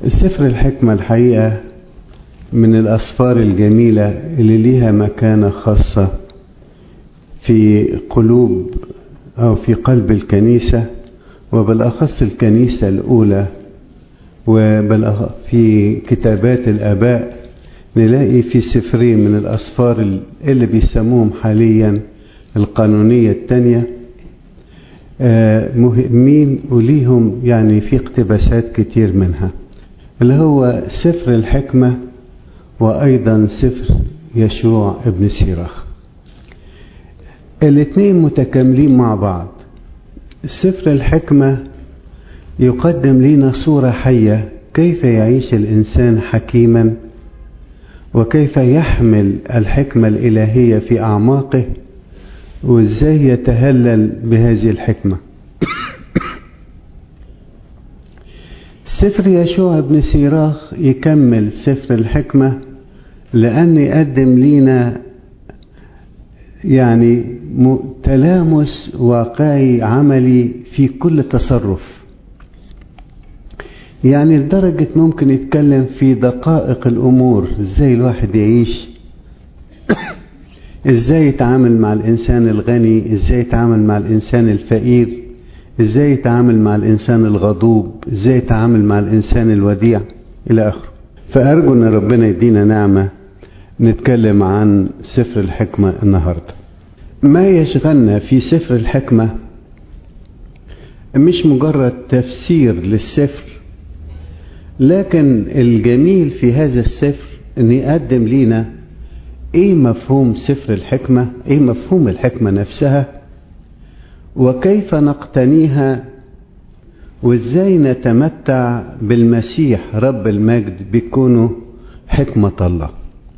سفر الحكمة الحقيقة من الأسفار الجميلة اللي ليها مكانة خاصة في قلوب أو في قلب الكنيسة وبالأخص الكنيسة الأولى وفي كتابات الآباء نلاقي في سفرين من الأسفار اللي بيسموهم حاليا القانونية الثانية مهمين وليهم يعني في اقتباسات كتير منها اللي هو سفر الحكمة وأيضا سفر يشوع ابن سيراخ الاثنين متكاملين مع بعض سفر الحكمة يقدم لنا صورة حية كيف يعيش الإنسان حكيما وكيف يحمل الحكمة الإلهية في أعماقه وإزاي يتهلل بهذه الحكمة سفر يشوع بن سيراخ يكمل سفر الحكمة لأن يقدم لنا يعني تلامس واقعي عملي في كل تصرف يعني لدرجة ممكن يتكلم في دقائق الأمور ازاي الواحد يعيش ازاي يتعامل مع الإنسان الغني ازاي يتعامل مع الإنسان الفقير ازاي يتعامل مع الإنسان الغضوب ازاي يتعامل مع الإنسان الوديع إلى آخره فأرجو أن ربنا يدينا نعمة نتكلم عن سفر الحكمة النهاردة ما يشغلنا في سفر الحكمة مش مجرد تفسير للسفر لكن الجميل في هذا السفر ان يقدم لنا ايه مفهوم سفر الحكمة ايه مفهوم الحكمة نفسها وكيف نقتنيها وازاي نتمتع بالمسيح رب المجد بكونه حكمة الله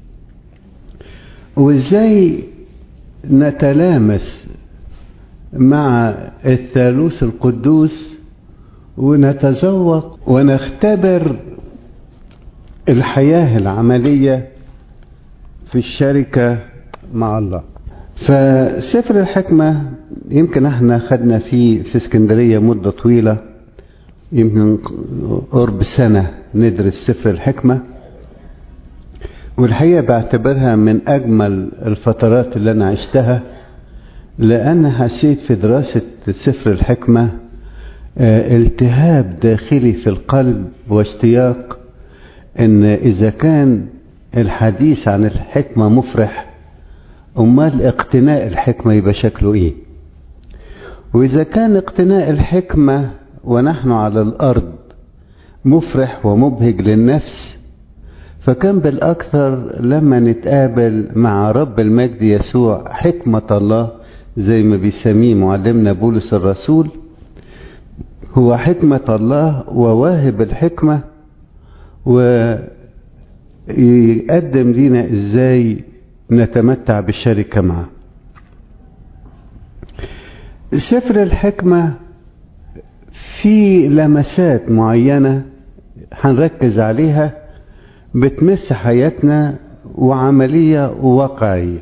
وازاي نتلامس مع الثالوث القدوس ونتذوق ونختبر الحياة العملية في الشركة مع الله فسفر الحكمة يمكن احنا خدنا فيه في اسكندرية مدة طويلة يمكن قرب سنة ندرس سفر الحكمة والحقيقة بعتبرها من أجمل الفترات اللي أنا عشتها لأن حسيت في دراسة سفر الحكمة التهاب داخلي في القلب واشتياق ان اذا كان الحديث عن الحكمة مفرح امال اقتناء الحكمة يبقى شكله ايه واذا كان اقتناء الحكمة ونحن على الارض مفرح ومبهج للنفس فكان بالاكثر لما نتقابل مع رب المجد يسوع حكمة الله زي ما بيسميه معلمنا بولس الرسول هو حكمة الله وواهب الحكمة ويقدم لنا ازاي نتمتع بالشركة معه سفر الحكمة في لمسات معينة هنركز عليها بتمس حياتنا وعملية واقعية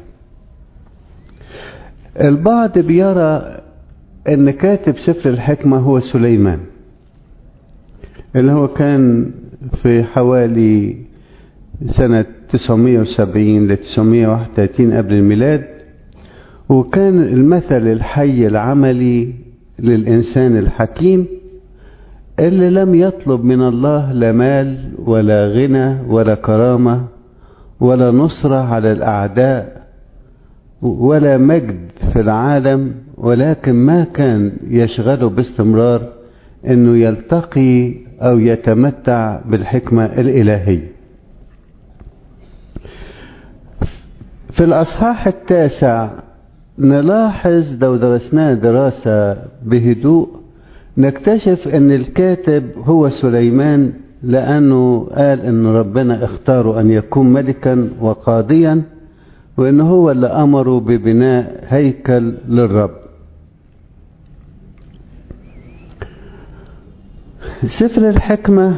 البعض بيرى ان كاتب سفر الحكمة هو سليمان اللي هو كان في حوالي سنة 970 ل 931 قبل الميلاد وكان المثل الحي العملي للإنسان الحكيم اللي لم يطلب من الله لا مال ولا غنى ولا كرامة ولا نصرة على الأعداء ولا مجد في العالم ولكن ما كان يشغله باستمرار انه يلتقي او يتمتع بالحكمة الالهية في الاصحاح التاسع نلاحظ لو درسناه دراسة بهدوء نكتشف ان الكاتب هو سليمان لانه قال ان ربنا اختاره ان يكون ملكا وقاضيا وان هو اللي امره ببناء هيكل للرب سفر الحكمة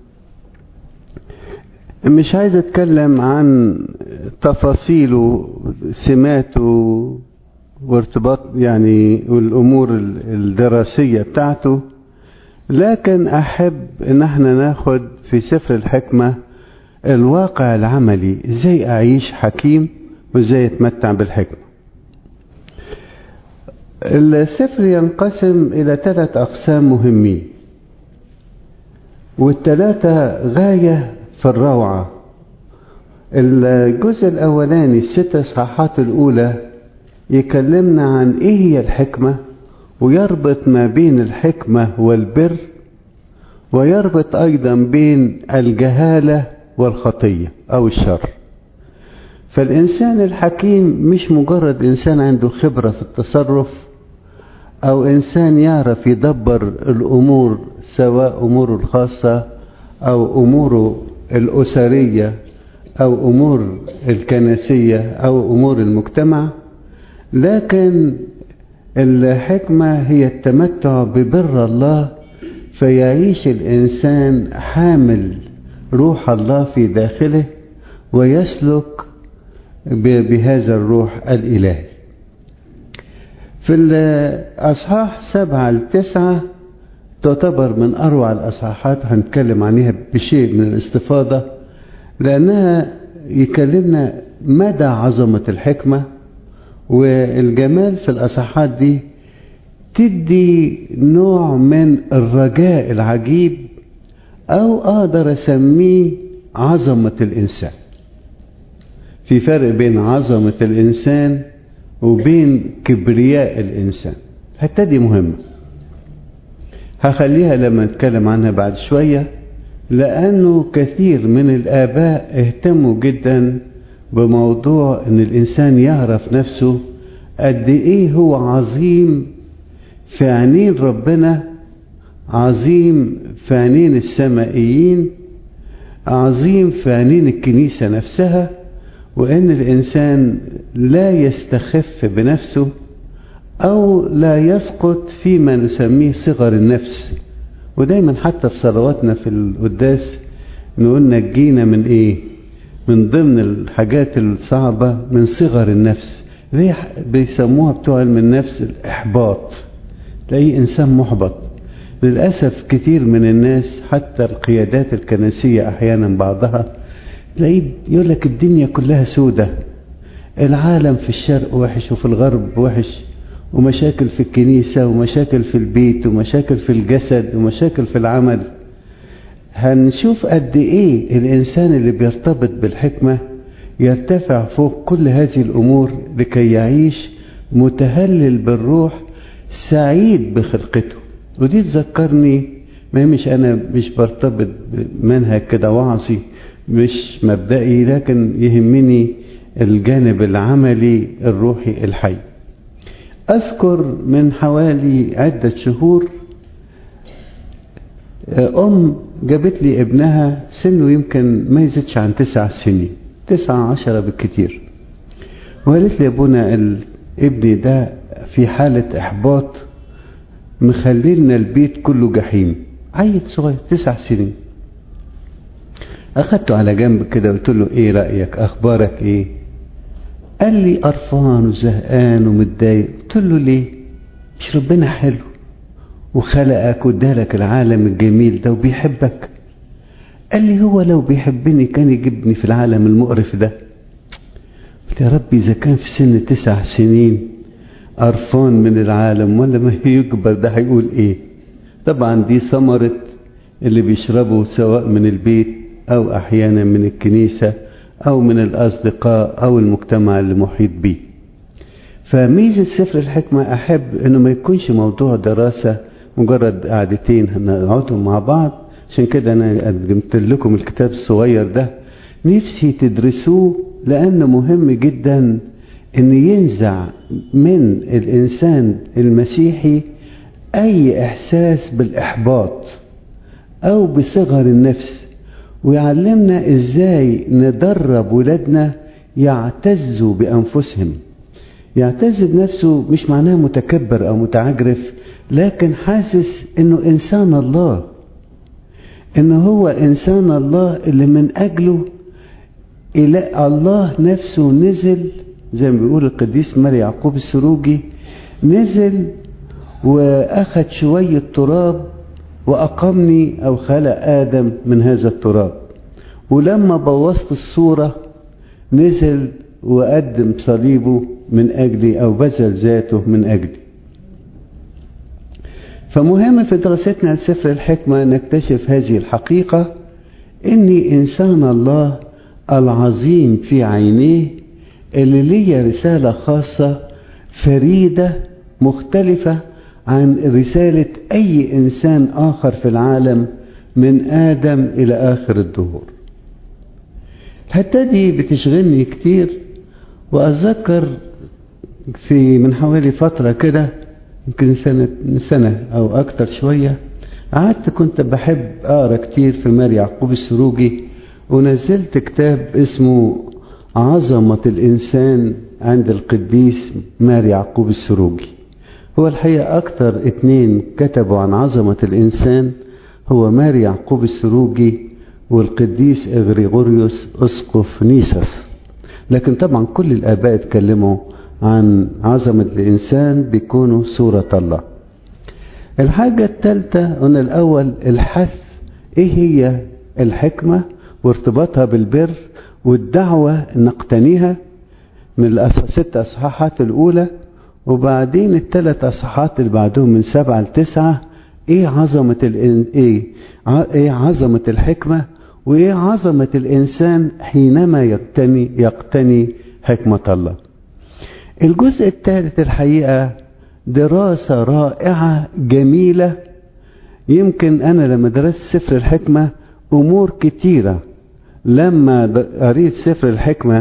مش عايز اتكلم عن تفاصيله سماته وارتباط يعني والامور الدراسية بتاعته لكن أحب إن احنا ناخد في سفر الحكمة الواقع العملي ازاي أعيش حكيم وازاي أتمتع بالحكمة السفر ينقسم إلى ثلاث أقسام مهمين والثلاثة غاية في الروعة الجزء الأولاني الست إصحاحات الأولى يكلمنا عن إيه هي الحكمة ويربط ما بين الحكمة والبر ويربط أيضا بين الجهالة والخطية أو الشر فالإنسان الحكيم مش مجرد إنسان عنده خبرة في التصرف أو إنسان يعرف يدبر الأمور سواء أموره الخاصة أو أموره الأسرية أو أمور الكنسية أو أمور المجتمع لكن الحكمة هي التمتع ببر الله فيعيش الإنسان حامل روح الله في داخله ويسلك بهذا الروح الإلهي في الأصحاح سبعة لتسعة تعتبر من أروع الأصحاحات هنتكلم عنها بشيء من الاستفاضة لأنها يكلمنا مدى عظمة الحكمة والجمال في الأصحاحات دي تدي نوع من الرجاء العجيب أو أقدر أسميه عظمة الإنسان في فرق بين عظمة الإنسان وبين كبرياء الإنسان حتى دي مهمة هخليها لما نتكلم عنها بعد شوية لأنه كثير من الآباء اهتموا جدا بموضوع أن الإنسان يعرف نفسه قد إيه هو عظيم في عينين ربنا عظيم في عينين السمائيين عظيم في عينين الكنيسة نفسها وأن الإنسان لا يستخف بنفسه أو لا يسقط فيما نسميه صغر النفس ودايما حتى في صلواتنا في القداس نقول نجينا من إيه من ضمن الحاجات الصعبة من صغر النفس زي بيسموها بتوع علم النفس الإحباط تلاقيه إنسان محبط للأسف كثير من الناس حتى القيادات الكنسية أحيانا بعضها تلاقيه يقول لك الدنيا كلها سودة العالم في الشرق وحش وفي الغرب وحش ومشاكل في الكنيسة ومشاكل في البيت ومشاكل في الجسد ومشاكل في العمل هنشوف قد ايه الانسان اللي بيرتبط بالحكمة يرتفع فوق كل هذه الامور لكي يعيش متهلل بالروح سعيد بخلقته ودي تذكرني ما مش انا مش برتبط بمنهج كده وعظي مش مبدئي لكن يهمني الجانب العملي الروحي الحي اذكر من حوالي عدة شهور ام جابت لي ابنها سنه يمكن ما يزيدش عن تسع سنين تسعة عشرة بالكتير وقالت لي يا ابونا ابني ده في حالة احباط مخليلنا البيت كله جحيم عيل صغير تسع سنين اخدته على جنب كده وقلت له ايه رأيك اخبارك ايه قال لي قرفان وزهقان ومتضايق قلت له ليه مش ربنا حلو وخلقك وادالك العالم الجميل ده وبيحبك قال لي هو لو بيحبني كان يجيبني في العالم المقرف ده قلت يا ربي اذا كان في سن تسع سنين قرفان من العالم ولا ما يكبر ده هيقول ايه طبعا دي ثمرة اللي بيشربوا سواء من البيت او احيانا من الكنيسة او من الاصدقاء او المجتمع اللي محيط بيه فميزة سفر الحكمة احب انه ما يكونش موضوع دراسة مجرد قعدتين هنقعدهم مع بعض عشان كده انا قدمت لكم الكتاب الصغير ده نفسي تدرسوه لانه مهم جدا ان ينزع من الانسان المسيحي اي احساس بالاحباط او بصغر النفس ويعلمنا ازاي ندرب ولادنا يعتزوا بانفسهم يعتز بنفسه مش معناه متكبر او متعجرف لكن حاسس انه انسان الله انه هو انسان الله اللي من اجله إلى الله نفسه نزل زي ما بيقول القديس ماري يعقوب السروجي نزل واخد شوية تراب وأقمني أو خلق آدم من هذا التراب ولما بوظت الصورة نزل وقدم صليبه من أجلي أو بذل ذاته من أجلي فمهم في دراستنا لسفر الحكمة نكتشف هذه الحقيقة إني إنسان الله العظيم في عينيه اللي ليا رسالة خاصة فريدة مختلفة عن رسالة أي إنسان آخر في العالم من آدم إلى آخر الدهور الحتة دي بتشغلني كتير وأتذكر في من حوالي فترة كده يمكن سنة سنة أو أكتر شوية قعدت كنت بحب أقرأ كتير في ماري يعقوب السروجي ونزلت كتاب اسمه عظمة الإنسان عند القديس ماري يعقوب السروجي هو الحقيقة أكتر اتنين كتبوا عن عظمة الإنسان هو ماري يعقوب السروجي والقديس إغريغوريوس أسقف نيسس لكن طبعا كل الآباء اتكلموا عن عظمة الإنسان بيكونوا صورة الله الحاجة الثالثة قلنا الأول الحث إيه هي الحكمة وارتباطها بالبر والدعوة نقتنيها من الست أصحاحات الأولى وبعدين الثلاث أصحاحات اللي بعدهم من سبعة لتسعة إيه عظمة الإن... إيه إيه عظمة الحكمة وإيه عظمة الإنسان حينما يقتني يقتني حكمة الله الجزء الثالث الحقيقة دراسة رائعة جميلة يمكن أنا لما درست سفر الحكمة أمور كتيرة لما قريت سفر الحكمة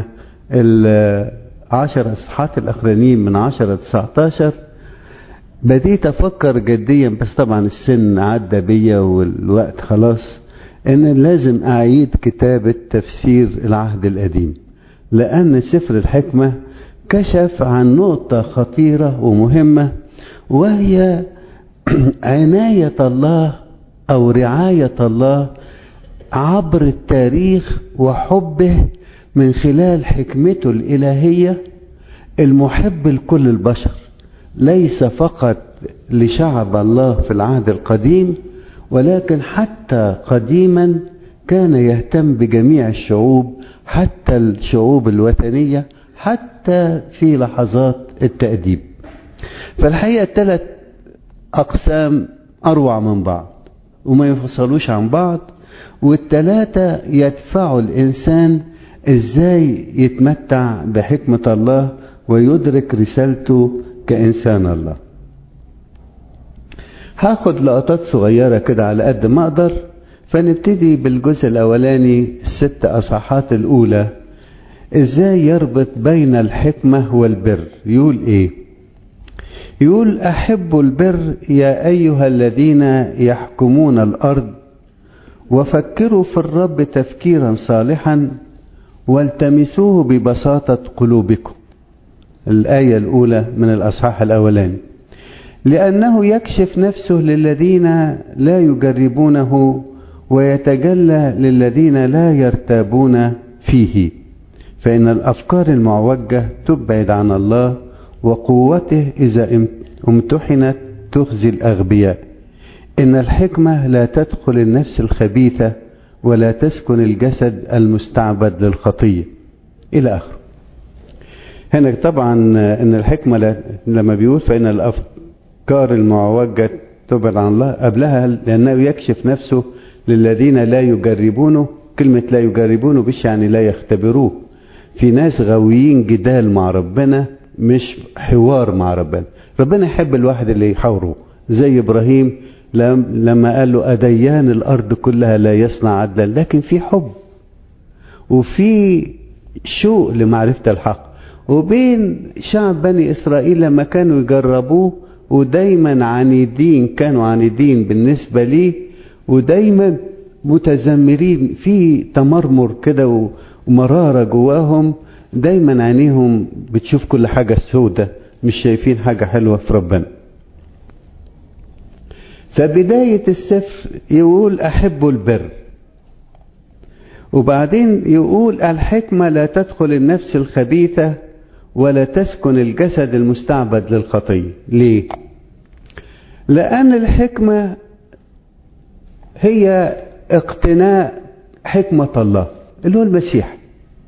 العشر أصحات الأخرانيين من عشرة تسعة عشر بديت أفكر جديا بس طبعا السن عدى بيا والوقت خلاص إن لازم أعيد كتابة تفسير العهد القديم لأن سفر الحكمة كشف عن نقطة خطيرة ومهمة وهي عناية الله أو رعاية الله عبر التاريخ وحبه من خلال حكمته الإلهية المحب لكل البشر ليس فقط لشعب الله في العهد القديم ولكن حتى قديما كان يهتم بجميع الشعوب حتى الشعوب الوثنية حتى في لحظات التأديب فالحقيقة ثلاث أقسام أروع من بعض وما يفصلوش عن بعض والثلاثة يدفعوا الإنسان إزاي يتمتع بحكمة الله ويدرك رسالته كإنسان الله هاخد لقطات صغيرة كده على قد ما أقدر فنبتدي بالجزء الأولاني الست أصحاحات الأولى إزاي يربط بين الحكمة والبر يقول إيه يقول أحب البر يا أيها الذين يحكمون الأرض وفكروا في الرب تفكيرا صالحا والتمسوه ببساطة قلوبكم الآية الأولى من الأصحاح الأولاني لأنه يكشف نفسه للذين لا يجربونه ويتجلى للذين لا يرتابون فيه فإن الأفكار المعوجة تبعد عن الله وقوته إذا امتحنت تخزي الأغبياء إن الحكمة لا تدخل النفس الخبيثة ولا تسكن الجسد المستعبد للخطية إلى آخره هنا طبعا إن الحكمة لما بيقول فإن الأفكار المعوجة تبعد عن الله قبلها لأنه يكشف نفسه للذين لا يجربونه كلمة لا يجربونه بش يعني لا يختبروه في ناس غاويين جدال مع ربنا مش حوار مع ربنا ربنا يحب الواحد اللي يحاوره زي إبراهيم لما قال له أديان الأرض كلها لا يصنع عدلا لكن في حب وفي شوق لمعرفة الحق وبين شعب بني إسرائيل لما كانوا يجربوه ودايما عنيدين كانوا عنيدين بالنسبة ليه ودايما متذمرين في تمرمر كده ومرارة جواهم دايما عينيهم بتشوف كل حاجة سودة مش شايفين حاجة حلوة في ربنا فبداية السفر يقول أحب البر وبعدين يقول الحكمة لا تدخل النفس الخبيثة ولا تسكن الجسد المستعبد للخطية ليه؟ لأن الحكمة هي اقتناء حكمة الله اللي هو المسيح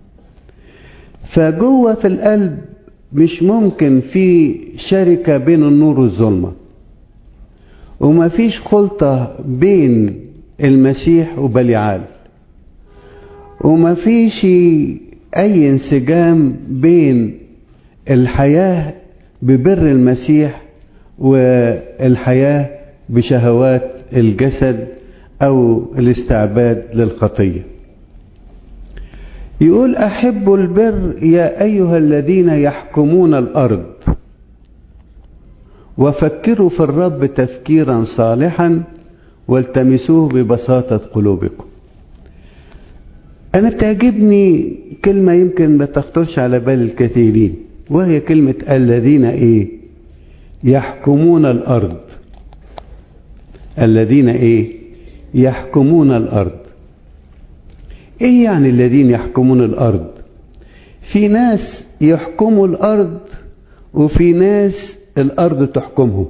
فجوه في القلب مش ممكن في شركة بين النور والظلمة وما فيش خلطة بين المسيح وبليعال وما فيش أي انسجام بين الحياة ببر المسيح والحياة بشهوات الجسد أو الاستعباد للخطية يقول أحب البر يا أيها الذين يحكمون الأرض وفكروا في الرب تفكيرا صالحا والتمسوه ببساطة قلوبكم أنا بتعجبني كلمة يمكن ما تخطرش على بال الكثيرين وهي كلمة الذين إيه يحكمون الأرض الذين إيه يحكمون الأرض إيه يعني الذين يحكمون الأرض في ناس يحكموا الأرض وفي ناس الأرض تحكمهم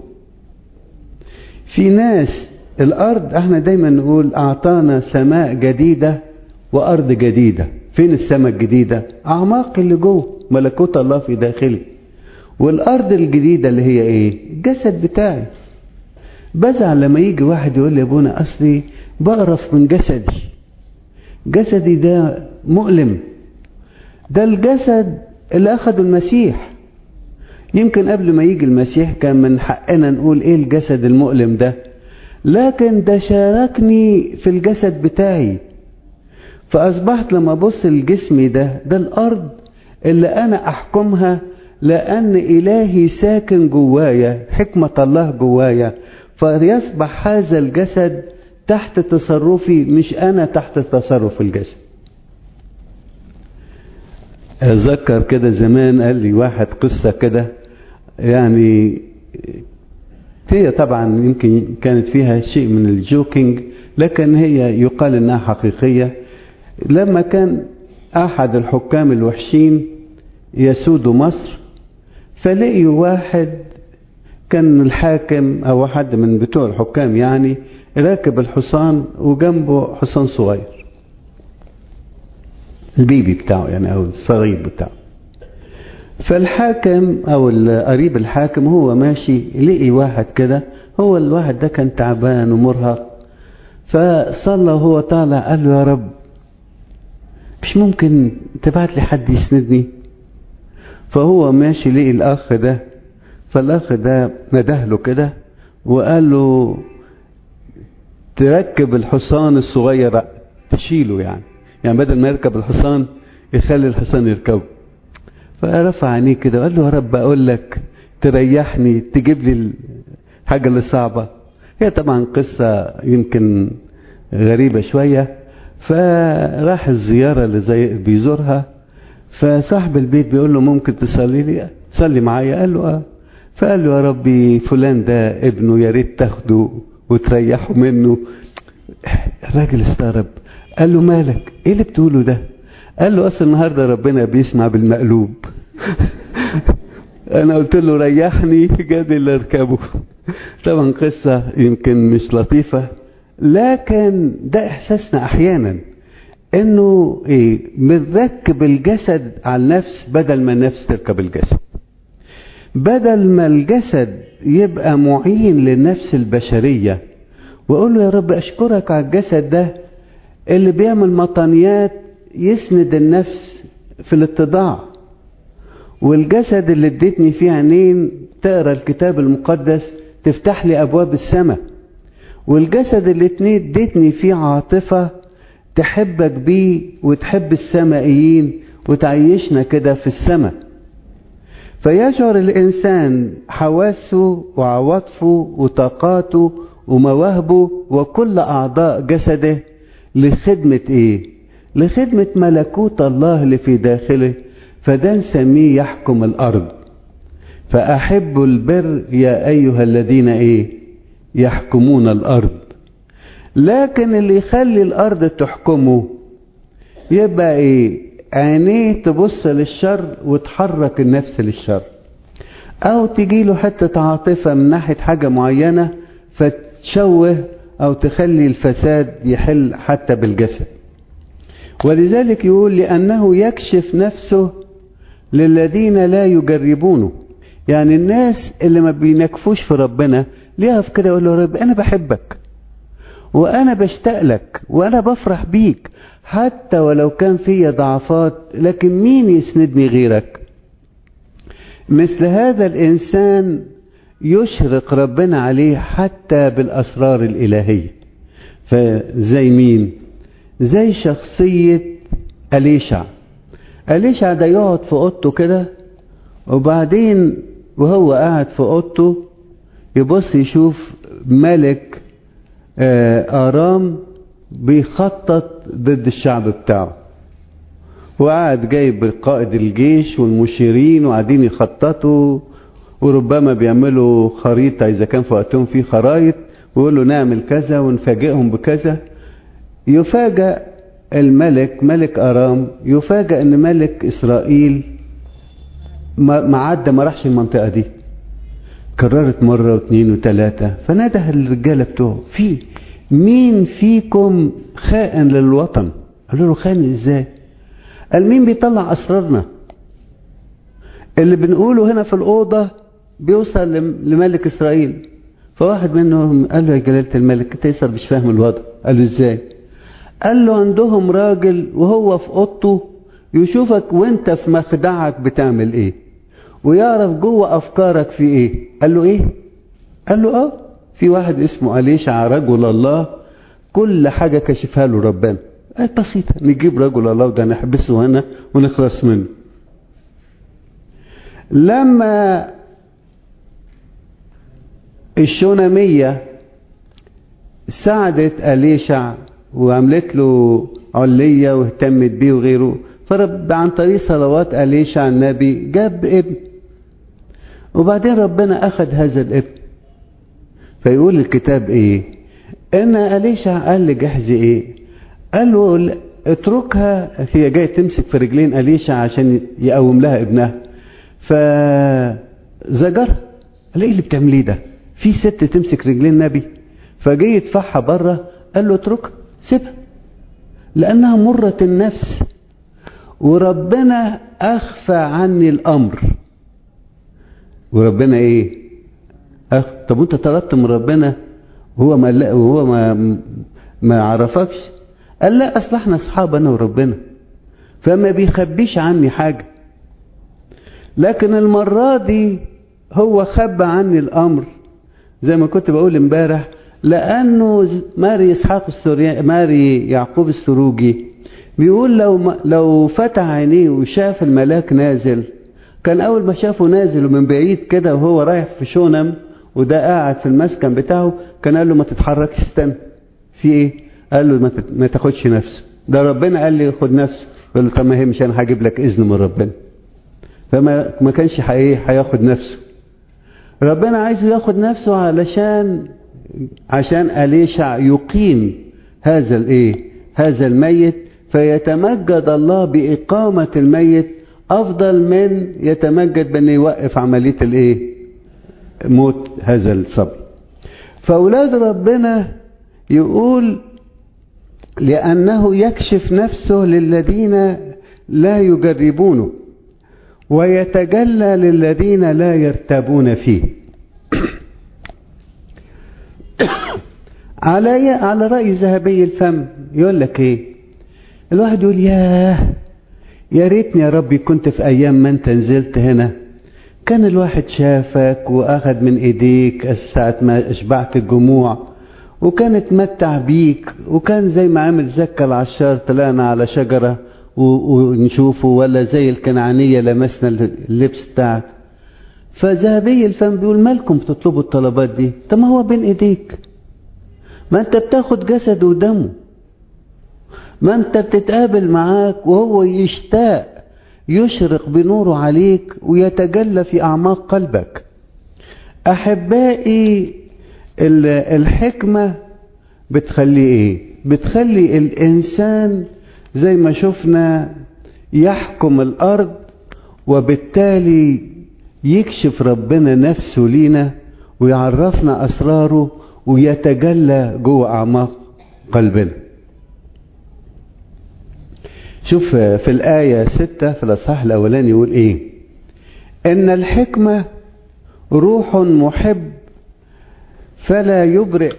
في ناس الأرض احنا دايما نقول أعطانا سماء جديدة وأرض جديدة فين السماء الجديدة أعماق اللي جوه ملكوت الله في داخلي والأرض الجديدة اللي هي إيه الجسد بتاعي بزعل لما يجي واحد يقول لي يا ابونا أصلي بقرف من جسدي جسدي ده مؤلم ده الجسد اللي أخده المسيح يمكن قبل ما يجي المسيح كان من حقنا نقول ايه الجسد المؤلم ده لكن ده شاركني في الجسد بتاعي فأصبحت لما أبص لجسمي ده ده الأرض اللي أنا أحكمها لأن إلهي ساكن جوايا حكمة الله جوايا فيصبح هذا الجسد تحت تصرفي مش أنا تحت تصرف الجسد أتذكر كده زمان قال لي واحد قصة كده يعني هي طبعا يمكن كانت فيها شيء من الجوكينج لكن هي يقال انها حقيقية لما كان احد الحكام الوحشين يسود مصر فلقي واحد كان الحاكم او حد من بتوع الحكام يعني راكب الحصان وجنبه حصان صغير البيبي بتاعه يعني او الصغير بتاعه فالحاكم او قريب الحاكم هو ماشي لقي واحد كده هو الواحد ده كان تعبان ومرهق فصلى وهو طالع قال له يا رب مش ممكن تبعت لي حد يسندني فهو ماشي لقي الاخ ده فالاخ ده نده له كده وقال له تركب الحصان الصغير تشيله يعني يعني بدل ما يركب الحصان يخلي الحصان يركبه فرفع عينيه كده وقال له يا رب اقول لك تريحني تجيب لي الحاجه اللي صعبه هي طبعا قصه يمكن غريبه شويه فراح الزياره اللي زي بيزورها فصاحب البيت بيقول له ممكن تصلي لي صلي معايا قال له اه فقال له يا ربي فلان ده ابنه يا ريت تاخده وتريحه منه الراجل استغرب قال له مالك ايه اللي بتقوله ده قال له اصل النهارده ربنا بيسمع بالمقلوب انا قلت له ريحني جاد اللي اركبه طبعا قصة يمكن مش لطيفة لكن ده احساسنا احيانا انه ايه بنركب الجسد على النفس بدل ما النفس تركب الجسد بدل ما الجسد يبقى معين للنفس البشرية واقول له يا رب اشكرك على الجسد ده اللي بيعمل مطنيات يسند النفس في الاتضاع والجسد اللي اديتني فيه عينين تقرا الكتاب المقدس تفتح لي ابواب السماء والجسد اللي اديتني فيه عاطفة تحبك بيه وتحب السمائيين وتعيشنا كده في السماء فيشعر الإنسان حواسه وعواطفه وطاقاته ومواهبه وكل أعضاء جسده لخدمة إيه؟ لخدمة ملكوت الله اللي في داخله فده نسميه يحكم الأرض فأحب البر يا أيها الذين إيه؟ يحكمون الأرض لكن اللي يخلي الأرض تحكمه يبقى إيه؟ عينيه تبص للشر وتحرك النفس للشر أو تجيله حتة عاطفة من ناحية حاجة معينة فتشوه أو تخلي الفساد يحل حتى بالجسد ولذلك يقول لأنه يكشف نفسه للذين لا يجربونه يعني الناس اللي ما بينكفوش في ربنا ليقف كده يقول له رب أنا بحبك وأنا بشتاق لك وأنا بفرح بيك حتى ولو كان في ضعفات لكن مين يسندني غيرك مثل هذا الإنسان يشرق ربنا عليه حتى بالأسرار الإلهية فزي مين زي شخصية أليشع أليشع ده يقعد في أوضته كده وبعدين وهو قاعد في أوضته يبص يشوف ملك آرام بيخطط ضد الشعب بتاعه وقاعد جايب قائد الجيش والمشيرين وقاعدين يخططوا وربما بيعملوا خريطة إذا كان في وقتهم في خرايط ويقولوا نعمل كذا ونفاجئهم بكذا يفاجأ الملك ملك أرام يفاجأ أن ملك إسرائيل ما عدى ما راحش المنطقة دي كررت مرة واثنين وثلاثة فنده الرجالة بتوعه في مين فيكم خائن للوطن قالوا له خائن ازاي قال مين بيطلع اسرارنا اللي بنقوله هنا في الأوضة بيوصل لملك إسرائيل فواحد منهم قال له يا جلالة الملك انت يسر مش فاهم الوضع قال له ازاي قال له عندهم راجل وهو في اوضته يشوفك وانت في مخدعك بتعمل ايه ويعرف جوه افكارك في ايه قال له ايه قال له اه في واحد اسمه أليشع رجل الله كل حاجة كشفها له ربنا آه بسيطة نجيب رجل الله وده نحبسه هنا ونخلص منه لما الشونامية ساعدت أليشع وعملت له علية واهتمت بيه وغيره فرب عن طريق صلوات أليشع النبي جاب ابن وبعدين ربنا أخذ هذا الابن فيقول الكتاب ايه ان أليشع قال لجحزي ايه قال له اتركها هي جاية تمسك في رجلين أليشع عشان يقوم لها ابنها فزجرها قال ايه اللي بتعمليه ده في ست تمسك رجلين نبي فجي يدفعها بره قال له اتركها سيبها لانها مرة النفس وربنا اخفى عني الامر وربنا ايه أخ... طب وانت طلبت من ربنا وهو ما وهو ما ما عرفكش قال لا اصل احنا اصحاب انا وربنا فما بيخبيش عني حاجه لكن المره دي هو خبى عني الامر زي ما كنت بقول امبارح لانه ماري اسحاق السوري ماري يعقوب السروجي بيقول لو لو فتح عينيه وشاف الملاك نازل كان اول ما شافه نازل ومن بعيد كده وهو رايح في شونم وده قاعد في المسكن بتاعه كان قال له ما تتحركش استنى في ايه قال له ما تاخدش نفسه ده ربنا قال لي خد نفسه قال له طب ما هي مش انا هجيب لك اذن من ربنا فما ما كانش ايه هياخد نفسه ربنا عايزه ياخد نفسه علشان عشان أليشع يقيم هذا الايه هذا الميت فيتمجد الله بإقامة الميت أفضل من يتمجد بأن يوقف عملية الايه موت هذا الصبي فأولاد ربنا يقول لأنه يكشف نفسه للذين لا يجربونه ويتجلى للذين لا يرتابون فيه على على رأي ذهبي الفم يقول لك ايه الواحد يقول ياه يا ريتني يا ربي كنت في ايام ما انت نزلت هنا كان الواحد شافك واخد من ايديك ساعة ما اشبعت الجموع وكان اتمتع بيك وكان زي ما عمل زكا العشار طلعنا على شجرة ونشوفه ولا زي الكنعانية لمسنا اللبس بتاعك فذهبي الفم بيقول مالكم تطلبوا الطلبات دي طب ما هو بين ايديك ما انت بتاخد جسد ودمه ما انت بتتقابل معاك وهو يشتاق يشرق بنوره عليك ويتجلى في اعماق قلبك احبائي الحكمة بتخلي ايه بتخلي الانسان زي ما شفنا يحكم الارض وبالتالي يكشف ربنا نفسه لينا ويعرفنا اسراره ويتجلى جوه أعماق قلبنا شوف في الآية ستة في الأصحاح الأولاني يقول إيه إن الحكمة روح محب فلا يبرئ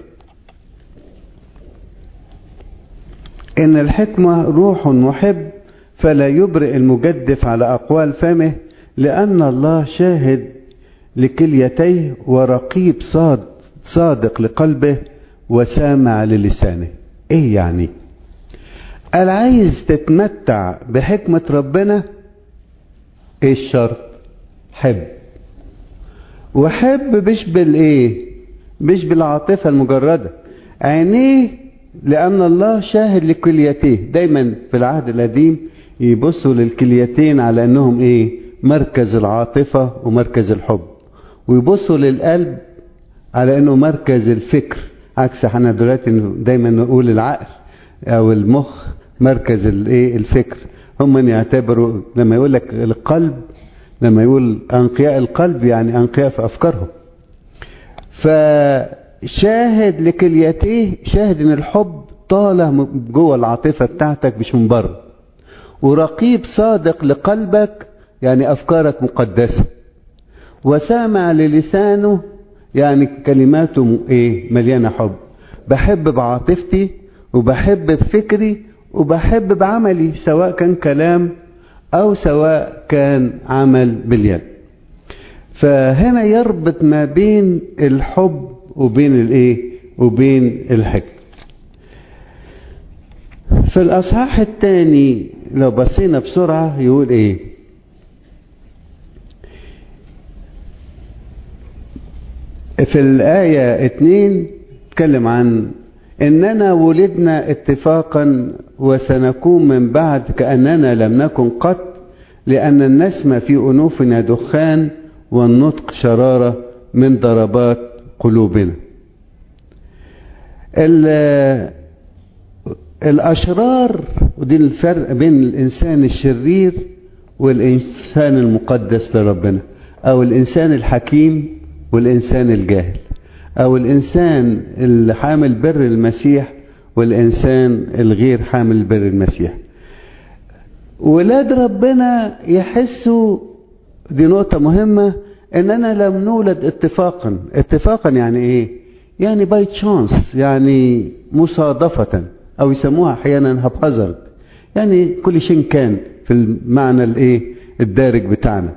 إن الحكمة روح محب فلا يبرئ المجدف على أقوال فمه لأن الله شاهد لكليتيه ورقيب صاد صادق لقلبه وسامع للسانه ايه يعني قال عايز تتمتع بحكمة ربنا ايه الشرط حب وحب مش بالايه مش بالعاطفة المجردة عينيه لأن الله شاهد لكليتيه دايما في العهد القديم يبصوا للكليتين على أنهم إيه مركز العاطفة ومركز الحب ويبصوا للقلب على أنه مركز الفكر عكس احنا دلوقتي دايما نقول العقل أو المخ مركز الايه الفكر هم يعتبروا لما يقول لك القلب لما يقول أنقياء القلب يعني أنقياء في أفكارهم فشاهد لكليتيه شاهد ان الحب طالع جوه العاطفة بتاعتك مش من بره ورقيب صادق لقلبك يعني أفكارك مقدسة وسامع للسانه يعني كلماته ايه مليانة حب بحب بعاطفتي وبحب بفكري وبحب بعملي سواء كان كلام او سواء كان عمل باليد فهنا يربط ما بين الحب وبين الايه وبين الحكم في الاصحاح الثاني لو بصينا بسرعه يقول ايه في الآية اتنين تكلم عن إننا ولدنا اتفاقا وسنكون من بعد كأننا لم نكن قط لأن النسمة في أنوفنا دخان والنطق شرارة من ضربات قلوبنا الأشرار ودي الفرق بين الإنسان الشرير والإنسان المقدس لربنا أو الإنسان الحكيم والإنسان الجاهل أو الإنسان اللي حامل بر المسيح والإنسان الغير حامل بر المسيح ولاد ربنا يحسوا دي نقطة مهمة إننا لم نولد اتفاقا اتفاقا يعني إيه يعني باي تشانس يعني مصادفة أو يسموها أحيانا هبهزرد يعني كل شيء كان في المعنى الإيه الدارج بتاعنا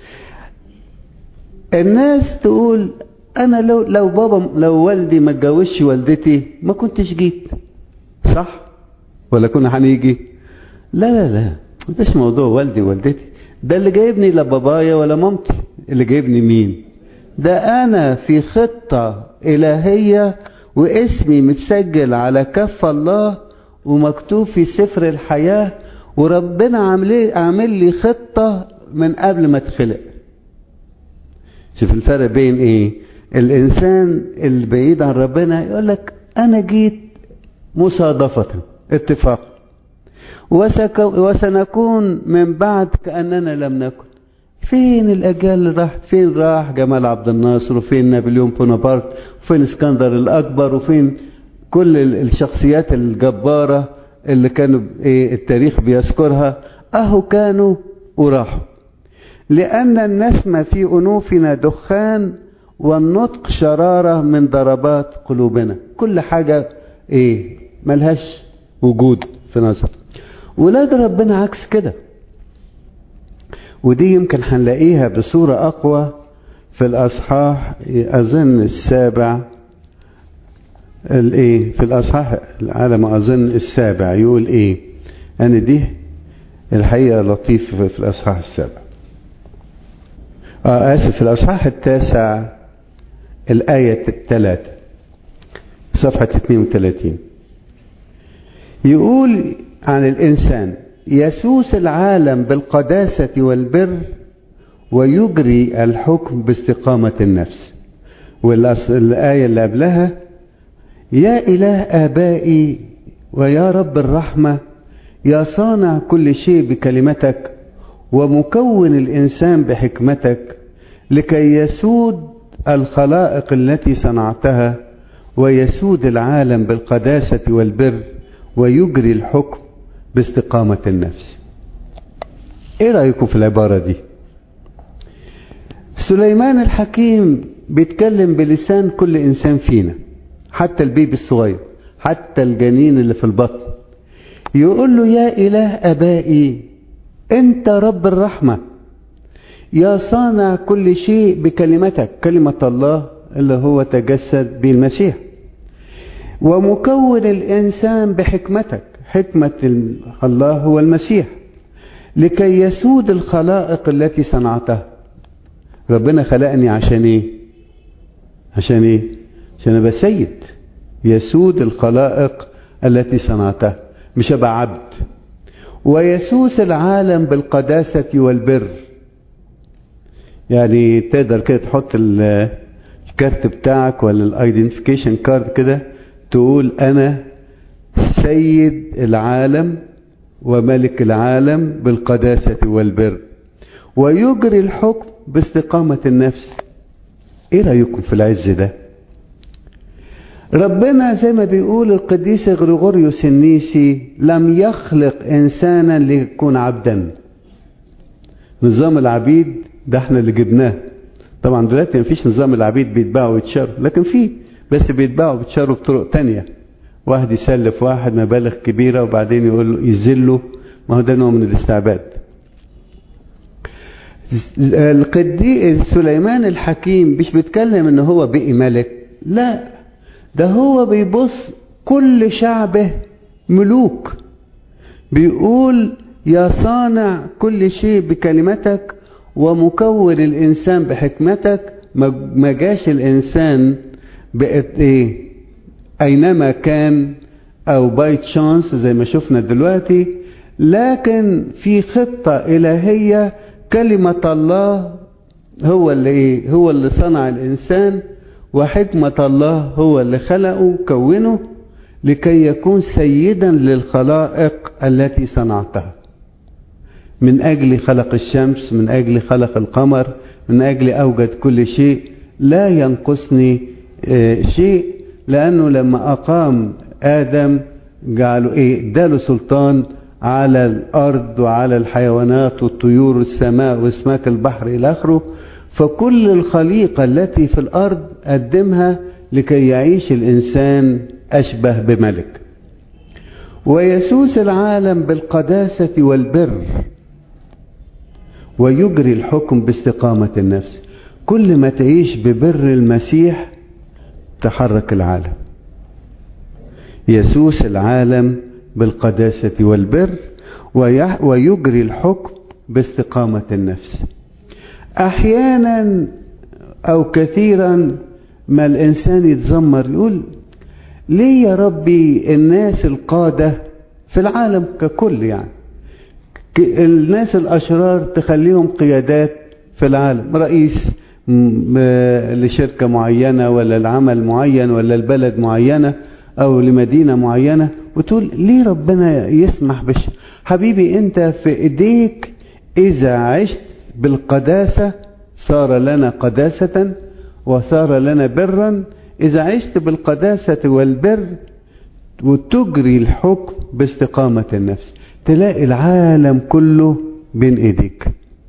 الناس تقول انا لو لو بابا لو والدي ما اتجوزش والدتي ما كنتش جيت صح ولا كنا هنيجي لا لا لا مش موضوع والدي ووالدتي ده اللي جايبني لا بابايا ولا مامتي اللي جايبني مين ده انا في خطة الهية واسمي متسجل على كف الله ومكتوب في سفر الحياة وربنا عامل عامل لي خطة من قبل ما اتخلق شوف الفرق بين ايه الانسان البعيد عن ربنا يقول لك انا جيت مصادفة اتفاق وسك وسنكون من بعد كأننا لم نكن فين الأجيال اللي راحت فين راح جمال عبد الناصر وفين نابليون بونابرت وفين اسكندر الأكبر وفين كل الشخصيات الجبارة اللي كانوا ايه التاريخ بيذكرها اهو كانوا وراحوا لأن النسمة في أنوفنا دخان والنطق شرارة من ضربات قلوبنا كل حاجة إيه ملهاش وجود في نظر ولاد ربنا عكس كده ودي يمكن هنلاقيها بصورة أقوى في الأصحاح أظن السابع الإيه في الأصحاح على ما أظن السابع يقول إيه أنا دي الحقيقة لطيف في الأصحاح السابع آه آسف في الأصحاح التاسع الآية الثلاثة صفحة 32 يقول عن الإنسان يسوس العالم بالقداسة والبر ويجري الحكم باستقامة النفس والآية اللي قبلها يا إله آبائي ويا رب الرحمة يا صانع كل شيء بكلمتك ومكون الإنسان بحكمتك لكي يسود الخلائق التي صنعتها ويسود العالم بالقداسة والبر ويجري الحكم باستقامة النفس ايه رأيكم في العبارة دي سليمان الحكيم بيتكلم بلسان كل انسان فينا حتى البيبي الصغير حتى الجنين اللي في البطن يقول له يا اله ابائي انت رب الرحمة يا صانع كل شيء بكلمتك كلمة الله اللي هو تجسد بالمسيح ومكون الإنسان بحكمتك حكمة الله هو المسيح لكي يسود الخلائق التي صنعتها ربنا خلقني عشان ايه عشان ايه عشان ابقى سيد يسود الخلائق التي صنعتها مش ابقى عبد ويسوس العالم بالقداسة والبر يعني تقدر كده تحط الكارت بتاعك ولا الايدنتيفيكيشن كارد كده تقول انا سيد العالم وملك العالم بالقداسة والبر ويجري الحكم باستقامة النفس ايه رأيكم في العز ده ربنا زي ما بيقول القديس غريغوريوس النيسي لم يخلق انسانا ليكون عبدا نظام العبيد ده احنا اللي جبناه طبعا دلوقتي مفيش نظام العبيد بيتباعوا ويتشاروا لكن في بس بيتباعوا ويتشاروا بطرق تانية واحد يسلف واحد مبالغ كبيرة وبعدين يقول له يذله ما هو ده نوع من الاستعباد القديس سليمان الحكيم مش بيتكلم ان هو بقي ملك لا ده هو بيبص كل شعبه ملوك بيقول يا صانع كل شيء بكلمتك ومكون الإنسان بحكمتك ما جاش الإنسان بقت إيه أينما كان أو باي تشانس زي ما شفنا دلوقتي لكن في خطة إلهية كلمة الله هو اللي إيه هو اللي صنع الإنسان وحكمة الله هو اللي خلقه كونه لكي يكون سيدا للخلائق التي صنعتها من أجل خلق الشمس من أجل خلق القمر من أجل أوجد كل شيء لا ينقصني شيء لأنه لما أقام آدم جعله إيه اداله سلطان على الأرض وعلى الحيوانات والطيور والسماء واسماك البحر إلى آخره فكل الخليقة التي في الأرض قدمها لكي يعيش الإنسان أشبه بملك ويسوس العالم بالقداسة والبر ويجري الحكم باستقامة النفس كل ما تعيش ببر المسيح تحرك العالم يسوس العالم بالقداسة والبر ويجري الحكم باستقامة النفس احيانا او كثيرا ما الانسان يتذمر يقول ليه يا ربي الناس القادة في العالم ككل يعني الناس الاشرار تخليهم قيادات في العالم رئيس لشركة معينة ولا العمل معين ولا البلد معينة او لمدينة معينة وتقول ليه ربنا يسمح بش حبيبي انت في ايديك اذا عشت بالقداسة صار لنا قداسة وصار لنا برا إذا عشت بالقداسة والبر وتجري الحكم باستقامة النفس تلاقي العالم كله بين ايديك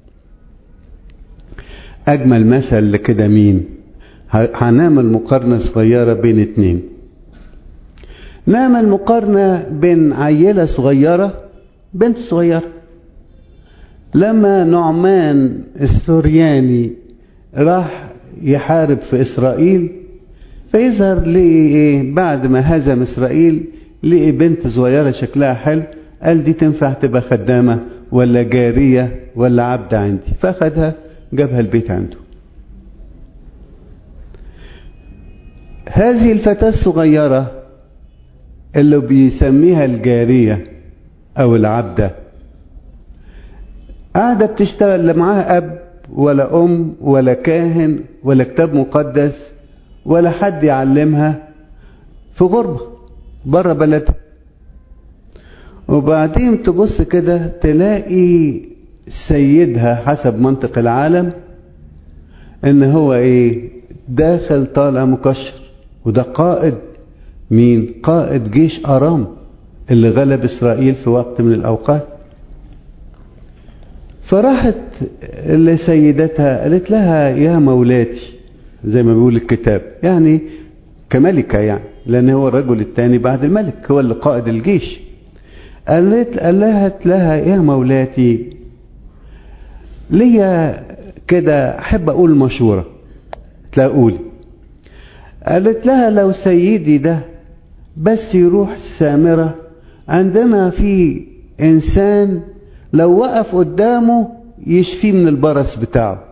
أجمل مثل لكده مين هنعمل مقارنة صغيرة بين اتنين نعمل مقارنة بين عيلة صغيرة بنت صغيرة لما نعمان السورياني راح يحارب في إسرائيل فيظهر لقي إيه بعد ما هزم إسرائيل لقي بنت صغيرة شكلها حلو قال دي تنفع تبقى خدامة ولا جارية ولا عبد عندي فأخدها جابها البيت عنده هذه الفتاة الصغيرة اللي بيسميها الجارية أو العبدة قاعدة بتشتغل لا معاها أب ولا أم ولا كاهن ولا كتاب مقدس ولا حد يعلمها في غربة بره بلدها وبعدين تبص كده تلاقي سيدها حسب منطق العالم ان هو ايه داخل طالع مكشر وده قائد مين قائد جيش أرام اللي غلب إسرائيل في وقت من الأوقات فراحت لسيدتها قالت لها يا مولاتي زي ما بيقول الكتاب يعني كملكة يعني لأن هو الرجل الثاني بعد الملك هو اللي قائد الجيش قالت قالت لها يا مولاتي ليا كده أحب أقول مشورة تلاقولي قالت لها لو سيدي ده بس يروح السامرة عندنا في إنسان لو وقف قدامه يشفيه من البرص بتاعه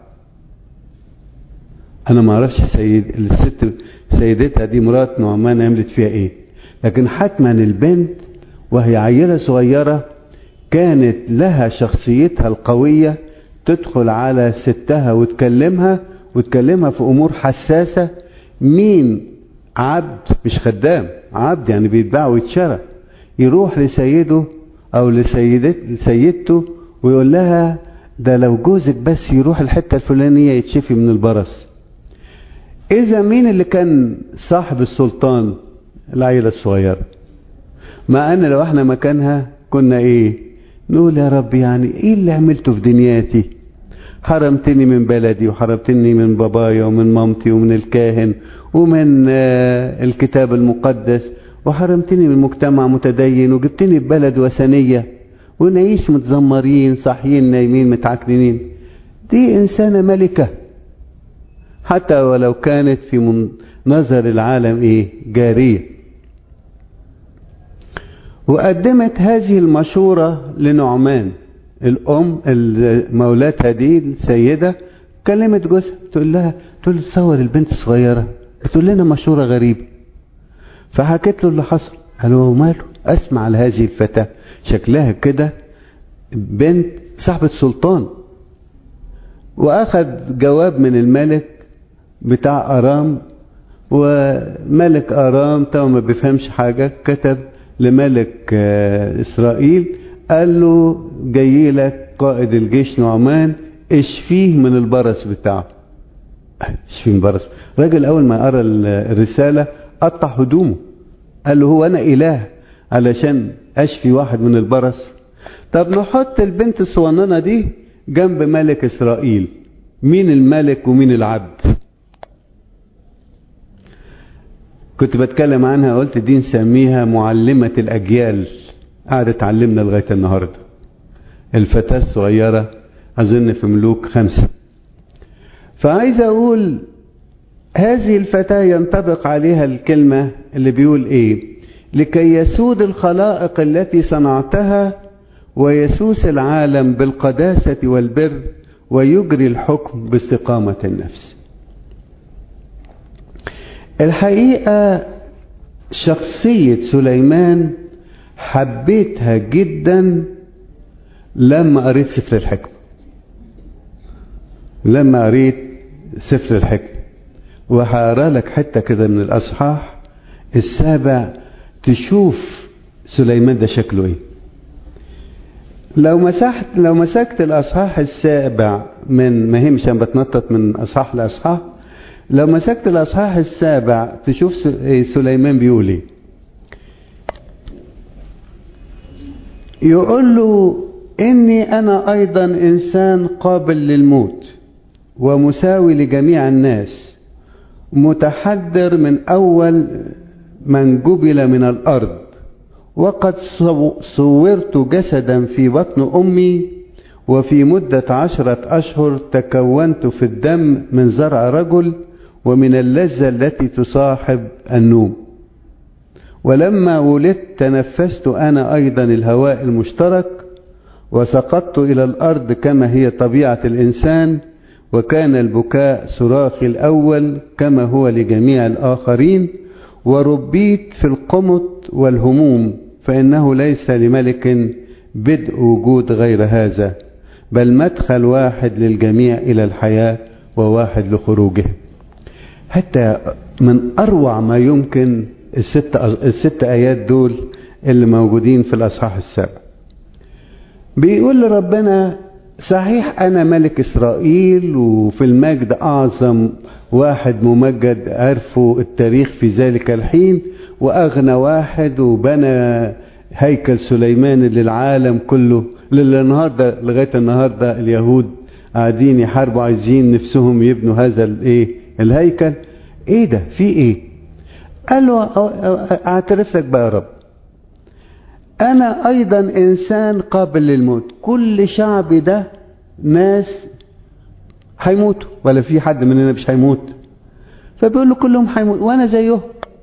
أنا ما أعرفش سيد الست سيدتها دي مرات نعمان عملت فيها إيه لكن حتما البنت وهي عيلة صغيرة كانت لها شخصيتها القوية تدخل على ستها وتكلمها وتكلمها في أمور حساسة مين عبد مش خدام عبد يعني بيتباع ويتشرى يروح لسيده أو لسيدته ويقول لها ده لو جوزك بس يروح الحتة الفلانية يتشفي من البرص إذا مين اللي كان صاحب السلطان العيلة الصغيرة مع أن لو احنا مكانها كنا إيه نقول يا رب يعني إيه اللي عملته في دنياتي حرمتني من بلدي وحرمتني من بابايا ومن مامتي ومن الكاهن ومن الكتاب المقدس وحرمتني من مجتمع متدين وجبتني ببلد وثنية ونعيش متزمرين صاحيين نايمين متعكنين دي إنسانة ملكة حتى ولو كانت في نظر العالم إيه جارية وقدمت هذه المشورة لنعمان الأم مولاتها دي السيدة كلمت جوزها تقول لها تقول له تصور البنت الصغيرة بتقول لنا مشورة غريبة فحكيت له اللي حصل قال له ماله اسمع على هذه الفتاة شكلها كده بنت صاحبة سلطان واخذ جواب من الملك بتاع ارام وملك ارام طبعا ما بيفهمش حاجة كتب لملك اسرائيل قال له جاي لك قائد الجيش نعمان اشفيه من البرص بتاعه اشفيه من البرص راجل اول ما قرا الرسالة قطع هدومه قال له هو انا اله علشان اشفي واحد من البرص طب نحط البنت الصغننه دي جنب ملك اسرائيل مين الملك ومين العبد كنت بتكلم عنها قلت دي نسميها معلمة الأجيال قاعدة تعلمنا لغاية النهاردة الفتاة الصغيرة أظن في ملوك خمسة فعايز أقول هذه الفتاة ينطبق عليها الكلمة اللي بيقول ايه لكي يسود الخلائق التي صنعتها ويسوس العالم بالقداسة والبر ويجري الحكم باستقامة النفس الحقيقة شخصية سليمان حبيتها جدا لما قريت سفر الحكمة لما قريت سفر الحكمة وهقرا لك حته كده من الاصحاح السابع تشوف سليمان ده شكله ايه لو مسحت لو مسكت الاصحاح السابع من ما هي مش انا بتنطط من اصحاح لاصحاح لو مسكت الاصحاح السابع تشوف سليمان بيقول ايه يقول له اني انا ايضا انسان قابل للموت ومساوي لجميع الناس متحدر من أول من جبل من الأرض وقد صورت جسدا في بطن أمي وفي مدة عشرة أشهر تكونت في الدم من زرع رجل ومن اللذة التي تصاحب النوم ولما ولدت تنفست أنا أيضا الهواء المشترك وسقطت إلى الأرض كما هي طبيعة الإنسان وكان البكاء صراخي الأول كما هو لجميع الآخرين وربيت في القمط والهموم فإنه ليس لملك بدء وجود غير هذا بل مدخل واحد للجميع إلى الحياة وواحد لخروجه حتى من أروع ما يمكن الست, الست آيات دول اللي موجودين في الأصحاح السابع بيقول لربنا صحيح أنا ملك إسرائيل وفي المجد أعظم واحد ممجد عرفوا التاريخ في ذلك الحين وأغنى واحد وبنى هيكل سليمان للعالم كله للنهارده لغاية النهارده اليهود قاعدين يحاربوا عايزين نفسهم يبنوا هذا الايه الهيكل ايه ده في ايه قال له اعترف لك بقى يا رب انا ايضا انسان قابل للموت كل شعبي ده ناس هيموتوا ولا في حد مننا مش هيموت فبيقول له كلهم هيموت وانا زيهم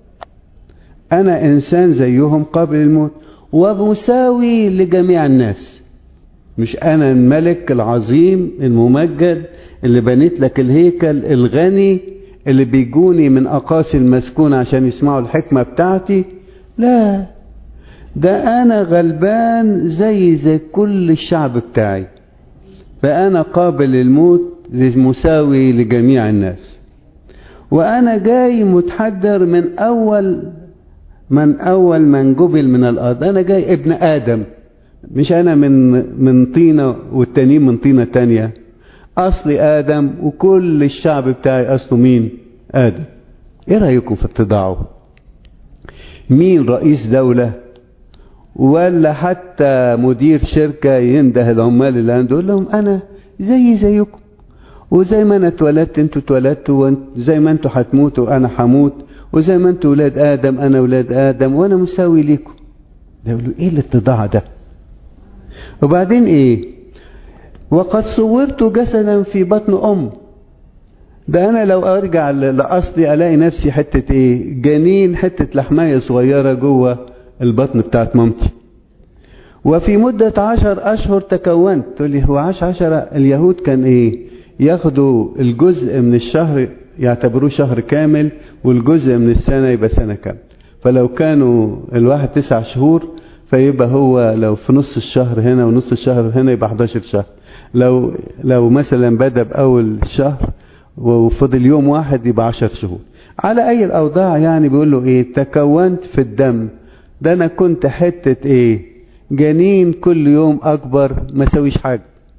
انا انسان زيهم قابل للموت ومساوي لجميع الناس مش انا الملك العظيم الممجد اللي بنيت لك الهيكل الغني اللي بيجوني من اقاصي المسكون عشان يسمعوا الحكمة بتاعتي لا ده انا غلبان زي زي كل الشعب بتاعي فانا قابل للموت مساوي لجميع الناس وانا جاي متحدر من اول من اول من جبل من الارض انا جاي ابن ادم مش انا من من طينه والتانيين من طينه تانية اصلي ادم وكل الشعب بتاعي اصله مين ادم ايه رايكم في اتضاعه مين رئيس دوله ولا حتى مدير شركه ينده العمال اللي عنده يقول لهم انا زي زيكم وزي ما انا اتولدت انتوا اتولدتوا وزي ما انتوا هتموتوا انا هموت وزي ما انتوا ولاد ادم انا ولاد ادم وانا مساوي ليكم ده يقولوا ايه الاتضاع ده وبعدين ايه وقد صورت جسدا في بطن ام ده انا لو ارجع لاصلي الاقي نفسي حتة ايه جنين حتة لحماية صغيرة جوه البطن بتاعت مامتي وفي مدة عشر اشهر تكونت تقول لي هو عاش عشرة اليهود كان ايه ياخدوا الجزء من الشهر يعتبروه شهر كامل والجزء من السنة يبقى سنة كامل فلو كانوا الواحد تسع شهور فيبقى هو لو في نص الشهر هنا ونص الشهر هنا يبقى 11 شهر لو لو مثلا بدأ بأول الشهر وفضل يوم واحد يبقى 10 شهور على أي الأوضاع يعني بيقول له إيه تكونت في الدم ده أنا كنت حتة إيه جنين كل يوم أكبر ما سويش حاجة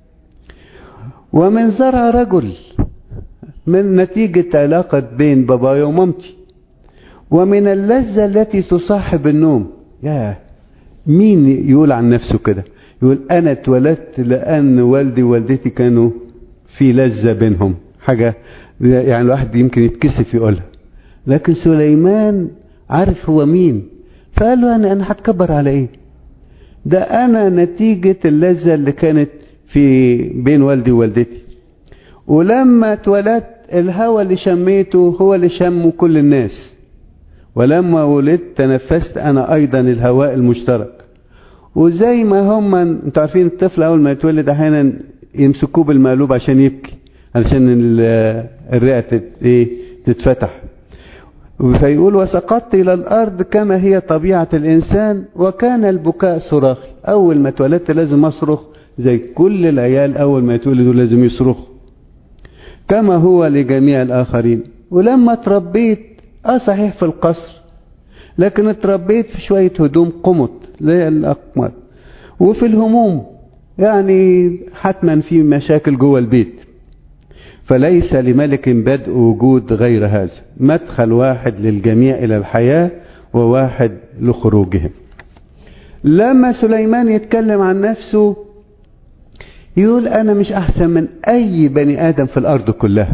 ومن زرع رجل من نتيجة علاقة بين بابايا ومامتي ومن اللذة التي تصاحب النوم ياه مين يقول عن نفسه كده يقول انا اتولدت لان والدي ووالدتي كانوا في لذة بينهم حاجة يعني الواحد يمكن يتكسف يقولها لكن سليمان عارف هو مين فقال له انا انا هتكبر على ايه ده انا نتيجة اللذة اللي كانت في بين والدي ووالدتي ولما اتولدت الهوى اللي شميته هو اللي شمه كل الناس ولما ولدت تنفست انا ايضا الهواء المشترك وزي ما هم انتوا عارفين الطفل اول ما يتولد احيانا يمسكوه بالمقلوب عشان يبكي علشان الرئه ايه تتفتح فيقول وسقطت الى الارض كما هي طبيعه الانسان وكان البكاء صراخي اول ما اتولدت لازم اصرخ زي كل العيال اول ما يتولدوا لازم يصرخوا كما هو لجميع الاخرين ولما اتربيت اه صحيح في القصر لكن اتربيت في شوية هدوم قمط زي الأقمار وفي الهموم يعني حتما في مشاكل جوه البيت فليس لملك بدء وجود غير هذا مدخل واحد للجميع إلى الحياة وواحد لخروجهم لما سليمان يتكلم عن نفسه يقول أنا مش أحسن من أي بني آدم في الأرض كلها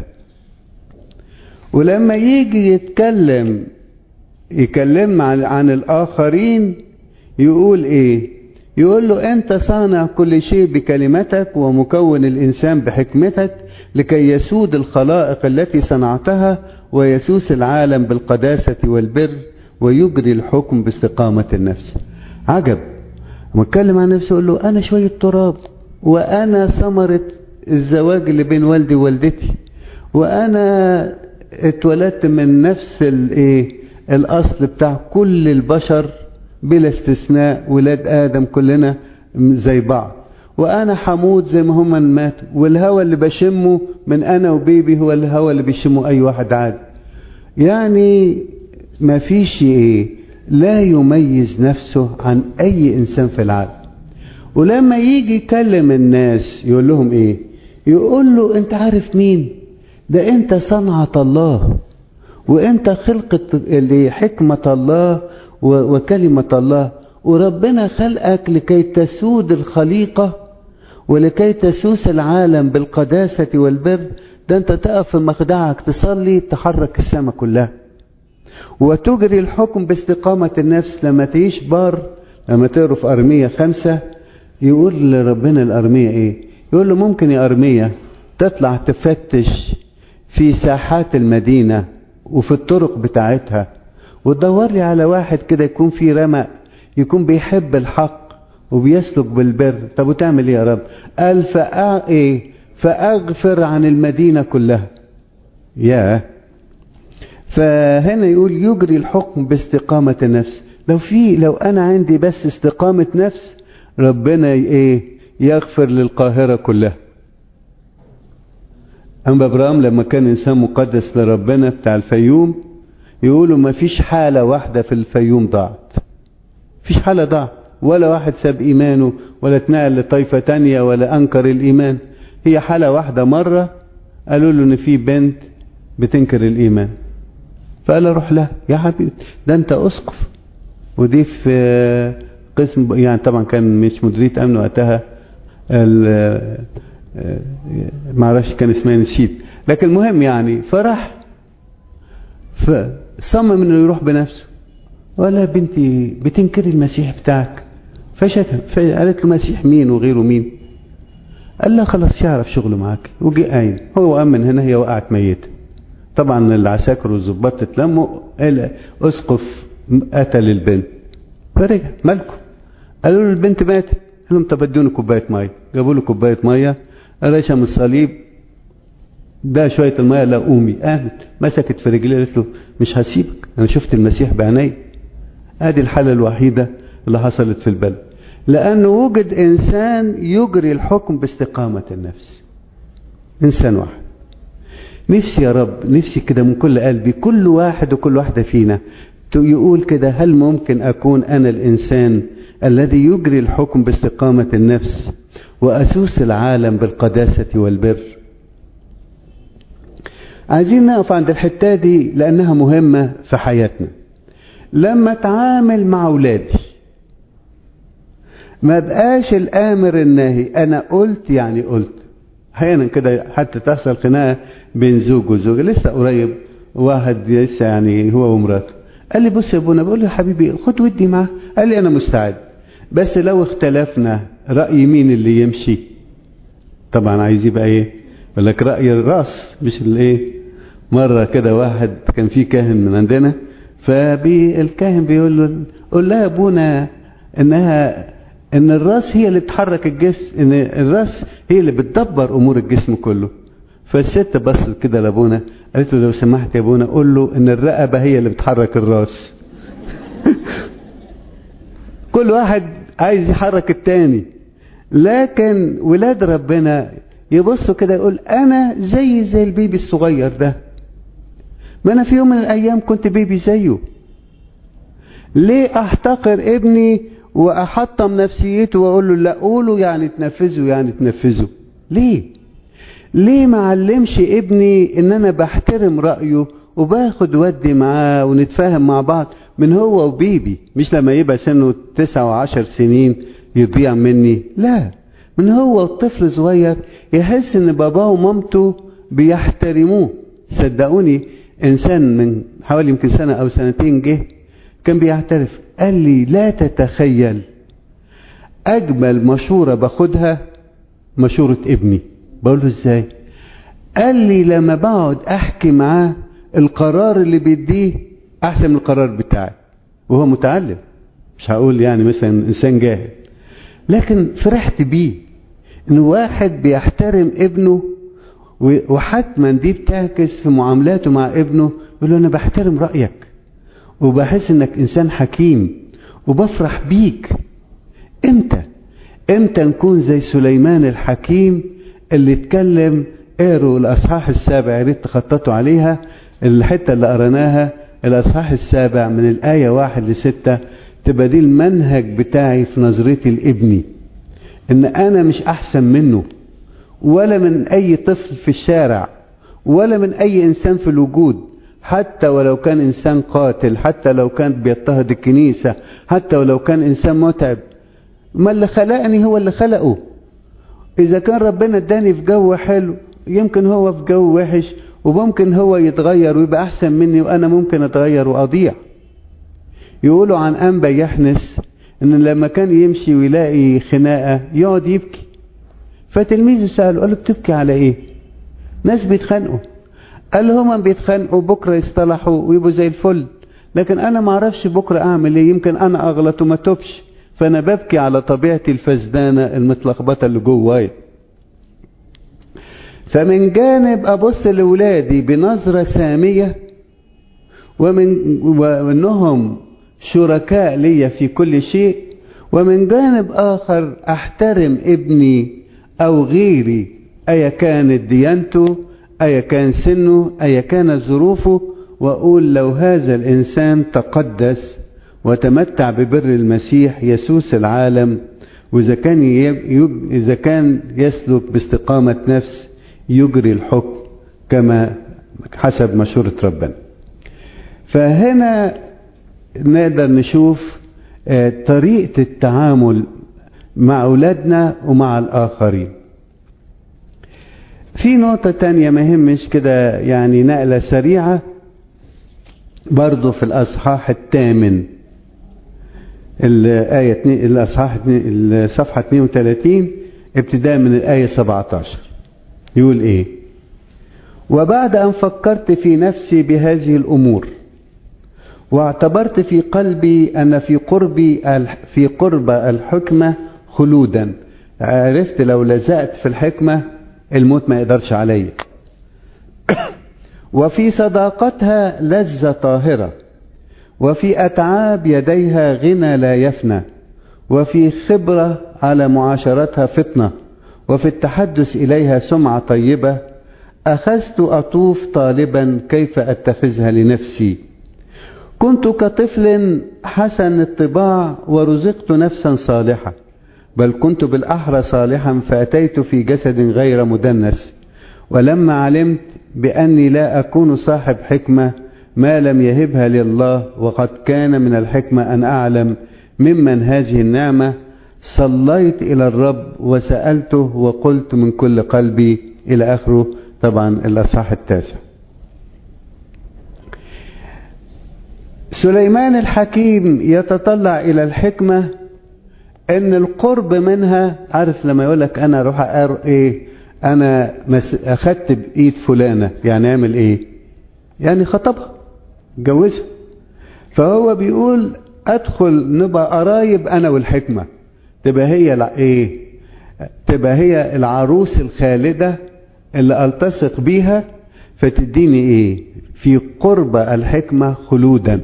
ولما يجي يتكلم يكلم عن, عن الآخرين يقول إيه يقول له أنت صانع كل شيء بكلمتك ومكون الإنسان بحكمتك لكي يسود الخلائق التي صنعتها ويسوس العالم بالقداسة والبر ويجري الحكم باستقامة النفس عجب متكلم عن نفسه يقول له أنا شوية تراب وأنا ثمرة الزواج اللي بين والدي ووالدتي وأنا اتولدت من نفس الايه الاصل بتاع كل البشر بلا استثناء ولاد ادم كلنا زي بعض وانا حموت زي ما هم ماتوا والهوى اللي بشمه من انا وبيبي هو الهوى اللي بيشمه اي واحد عادي يعني ما فيش ايه لا يميز نفسه عن اي انسان في العالم ولما يجي يكلم الناس يقول لهم ايه يقول له انت عارف مين ده انت صنعة الله وانت خلقة اللي حكمة الله وكلمة الله وربنا خلقك لكي تسود الخليقة ولكي تسوس العالم بالقداسة والبر ده انت تقف في مخدعك تصلي تحرك السماء كلها وتجري الحكم باستقامة النفس لما تعيش بار لما تقروا في أرمية خمسة يقول لربنا الأرمية إيه يقول له ممكن يا أرمية تطلع تفتش في ساحات المدينة وفي الطرق بتاعتها وتدور لي على واحد كده يكون فيه رمق يكون بيحب الحق وبيسلك بالبر طب وتعمل ايه يا رب قال فأ... ايه فأغفر عن المدينة كلها يا فهنا يقول يجري الحكم باستقامة النفس لو في لو أنا عندي بس استقامة نفس ربنا ايه يغفر للقاهرة كلها أما إبراهيم لما كان إنسان مقدس لربنا بتاع الفيوم يقولوا ما فيش حالة واحدة في الفيوم ضاعت فيش حالة ضاعت ولا واحد ساب إيمانه ولا اتنقل لطائفة تانية ولا أنكر الإيمان هي حالة واحدة مرة قالوا له إن في بنت بتنكر الإيمان فقال روح لها يا حبيبي ده أنت أسقف ودي في قسم يعني طبعا كان مش مديرية أمن وقتها ما اعرفش كان اسمها نسيت لكن المهم يعني فراح فصمم انه يروح بنفسه ولا بنتي بتنكري المسيح بتاعك فشتها فقالت له مسيح مين وغيره مين قال لها خلاص يعرف شغله معاك وجي قايم هو امن هنا هي وقعت ميته طبعا العساكر والظباط اتلموا اسقف قتل البنت فرجع مالكم قالوا له البنت ماتت قال لهم طب ادوني كوبايه ميه جابوا له كوبايه ميه رشم الصليب ده شويه الميه لا قومي قامت مسكت في رجليه قالت له مش هسيبك انا شفت المسيح بعيني ادي الحاله الوحيده اللي حصلت في البلد لانه وجد انسان يجري الحكم باستقامه النفس انسان واحد نفسي يا رب نفسي كده من كل قلبي كل واحد وكل واحده فينا يقول كده هل ممكن اكون انا الانسان الذي يجري الحكم باستقامه النفس وأسوس العالم بالقداسة والبر عايزين نقف عند الحتة دي لأنها مهمة في حياتنا لما اتعامل مع أولادي ما بقاش الآمر الناهي أنا قلت يعني قلت أحيانا كده حتى تحصل خناقة بين زوج وزوجة لسه قريب واحد لسه يعني هو ومراته قال لي بص يا ابونا بقول له حبيبي خد ودي معاه قال لي أنا مستعد بس لو اختلفنا رأي مين اللي يمشي طبعا عايز يبقى ايه يقول لك رأي الرأس مش الايه مرة كده واحد كان في كاهن من عندنا فالكاهن بيقول له قول لها يا ابونا انها ان الراس هي اللي بتحرك الجسم ان الراس هي اللي بتدبر امور الجسم كله فالست بصت كده لابونا قالت له لو سمحت يا ابونا قول له ان الرقبه هي اللي بتحرك الراس كل واحد عايز يحرك التاني لكن ولاد ربنا يبصوا كده يقول انا زي زي البيبي الصغير ده ما انا في يوم من الايام كنت بيبي زيه ليه احتقر ابني واحطم نفسيته واقول له لا قوله يعني تنفذه يعني تنفذه ليه ليه ما علمش ابني ان انا بحترم رايه وباخد ودي معاه ونتفاهم مع بعض من هو وبيبي مش لما يبقى سنه تسعة وعشر سنين يضيع مني لا من هو الطفل صغير يحس ان باباه ومامته بيحترموه صدقوني انسان من حوالي يمكن سنة او سنتين جه كان بيعترف قال لي لا تتخيل اجمل مشورة باخدها مشورة ابني بقول له ازاي قال لي لما بقعد احكي معاه القرار اللي بيديه احسن من القرار بتاعي وهو متعلم مش هقول يعني مثلا انسان جاهل لكن فرحت بيه ان واحد بيحترم ابنه وحتما دي بتعكس في معاملاته مع ابنه يقول له انا بحترم رايك وبحس انك انسان حكيم وبفرح بيك امتى امتى نكون زي سليمان الحكيم اللي اتكلم قروا الاصحاح السابع يا ريت تخططوا عليها الحته اللي قريناها الاصحاح السابع من الايه واحد لستة تبقى دي المنهج بتاعي في نظرتي لابني ان انا مش احسن منه ولا من اي طفل في الشارع ولا من اي انسان في الوجود حتى ولو كان انسان قاتل حتى لو كان بيضطهد الكنيسة حتى ولو كان انسان متعب ما اللي خلقني هو اللي خلقه اذا كان ربنا اداني في جو حلو يمكن هو في جو وحش وممكن هو يتغير ويبقى احسن مني وانا ممكن اتغير واضيع يقولوا عن انبا يحنس ان لما كان يمشي ويلاقي خناقة يقعد يبكي فتلميذه سأله قال له بتبكي على ايه ناس بيتخانقوا قال له هما بيتخانقوا بكرة يصطلحوا ويبقوا زي الفل لكن انا ما اعرفش بكرة اعمل ايه يمكن انا اغلط وما توبش فانا ببكي على طبيعتي الفسدانة المتلخبطة اللي جوايا فمن جانب ابص لاولادي بنظرة سامية ومن وانهم شركاء لي في كل شيء ومن جانب اخر احترم ابني او غيري ايا كانت ديانته ايا كان سنه ايا كانت ظروفه واقول لو هذا الانسان تقدس وتمتع ببر المسيح يسوس العالم واذا كان يج... اذا كان يسلك باستقامه نفس يجري الحكم كما حسب مشورة ربنا فهنا نقدر نشوف طريقة التعامل مع أولادنا ومع الآخرين في نقطة تانية مهمش كده يعني نقلة سريعة برضو في الأصحاح الثامن الآية الأصحاح الصفحة 32 ابتداء من الآية 17 يقول ايه وبعد ان فكرت في نفسي بهذه الامور واعتبرت في قلبي ان في قربي في قرب الحكمة خلودا عرفت لو لزقت في الحكمة الموت ما يقدرش عليا وفي صداقتها لذة طاهرة وفي أتعاب يديها غنى لا يفنى وفي خبرة على معاشرتها فطنة وفي التحدث إليها سمعة طيبة أخذت أطوف طالبا كيف أتخذها لنفسي كنت كطفل حسن الطباع ورزقت نفسا صالحة بل كنت بالأحرى صالحا فأتيت في جسد غير مدنس ولما علمت بأني لا أكون صاحب حكمة ما لم يهبها لله وقد كان من الحكمة أن أعلم ممن هذه النعمة صليت إلى الرب وسألته وقلت من كل قلبي إلى آخره طبعا الأصحاح التاسع سليمان الحكيم يتطلع إلى الحكمة ان القرب منها عارف لما يقول لك انا اروح أر ايه انا مس... اخدت بايد فلانة يعني اعمل ايه يعني خطبها اتجوزها فهو بيقول ادخل نبقى قرايب انا والحكمة تبقى هي الع... ايه تبقى هي العروس الخالدة اللي التصق بيها فتديني ايه في قرب الحكمة خلودا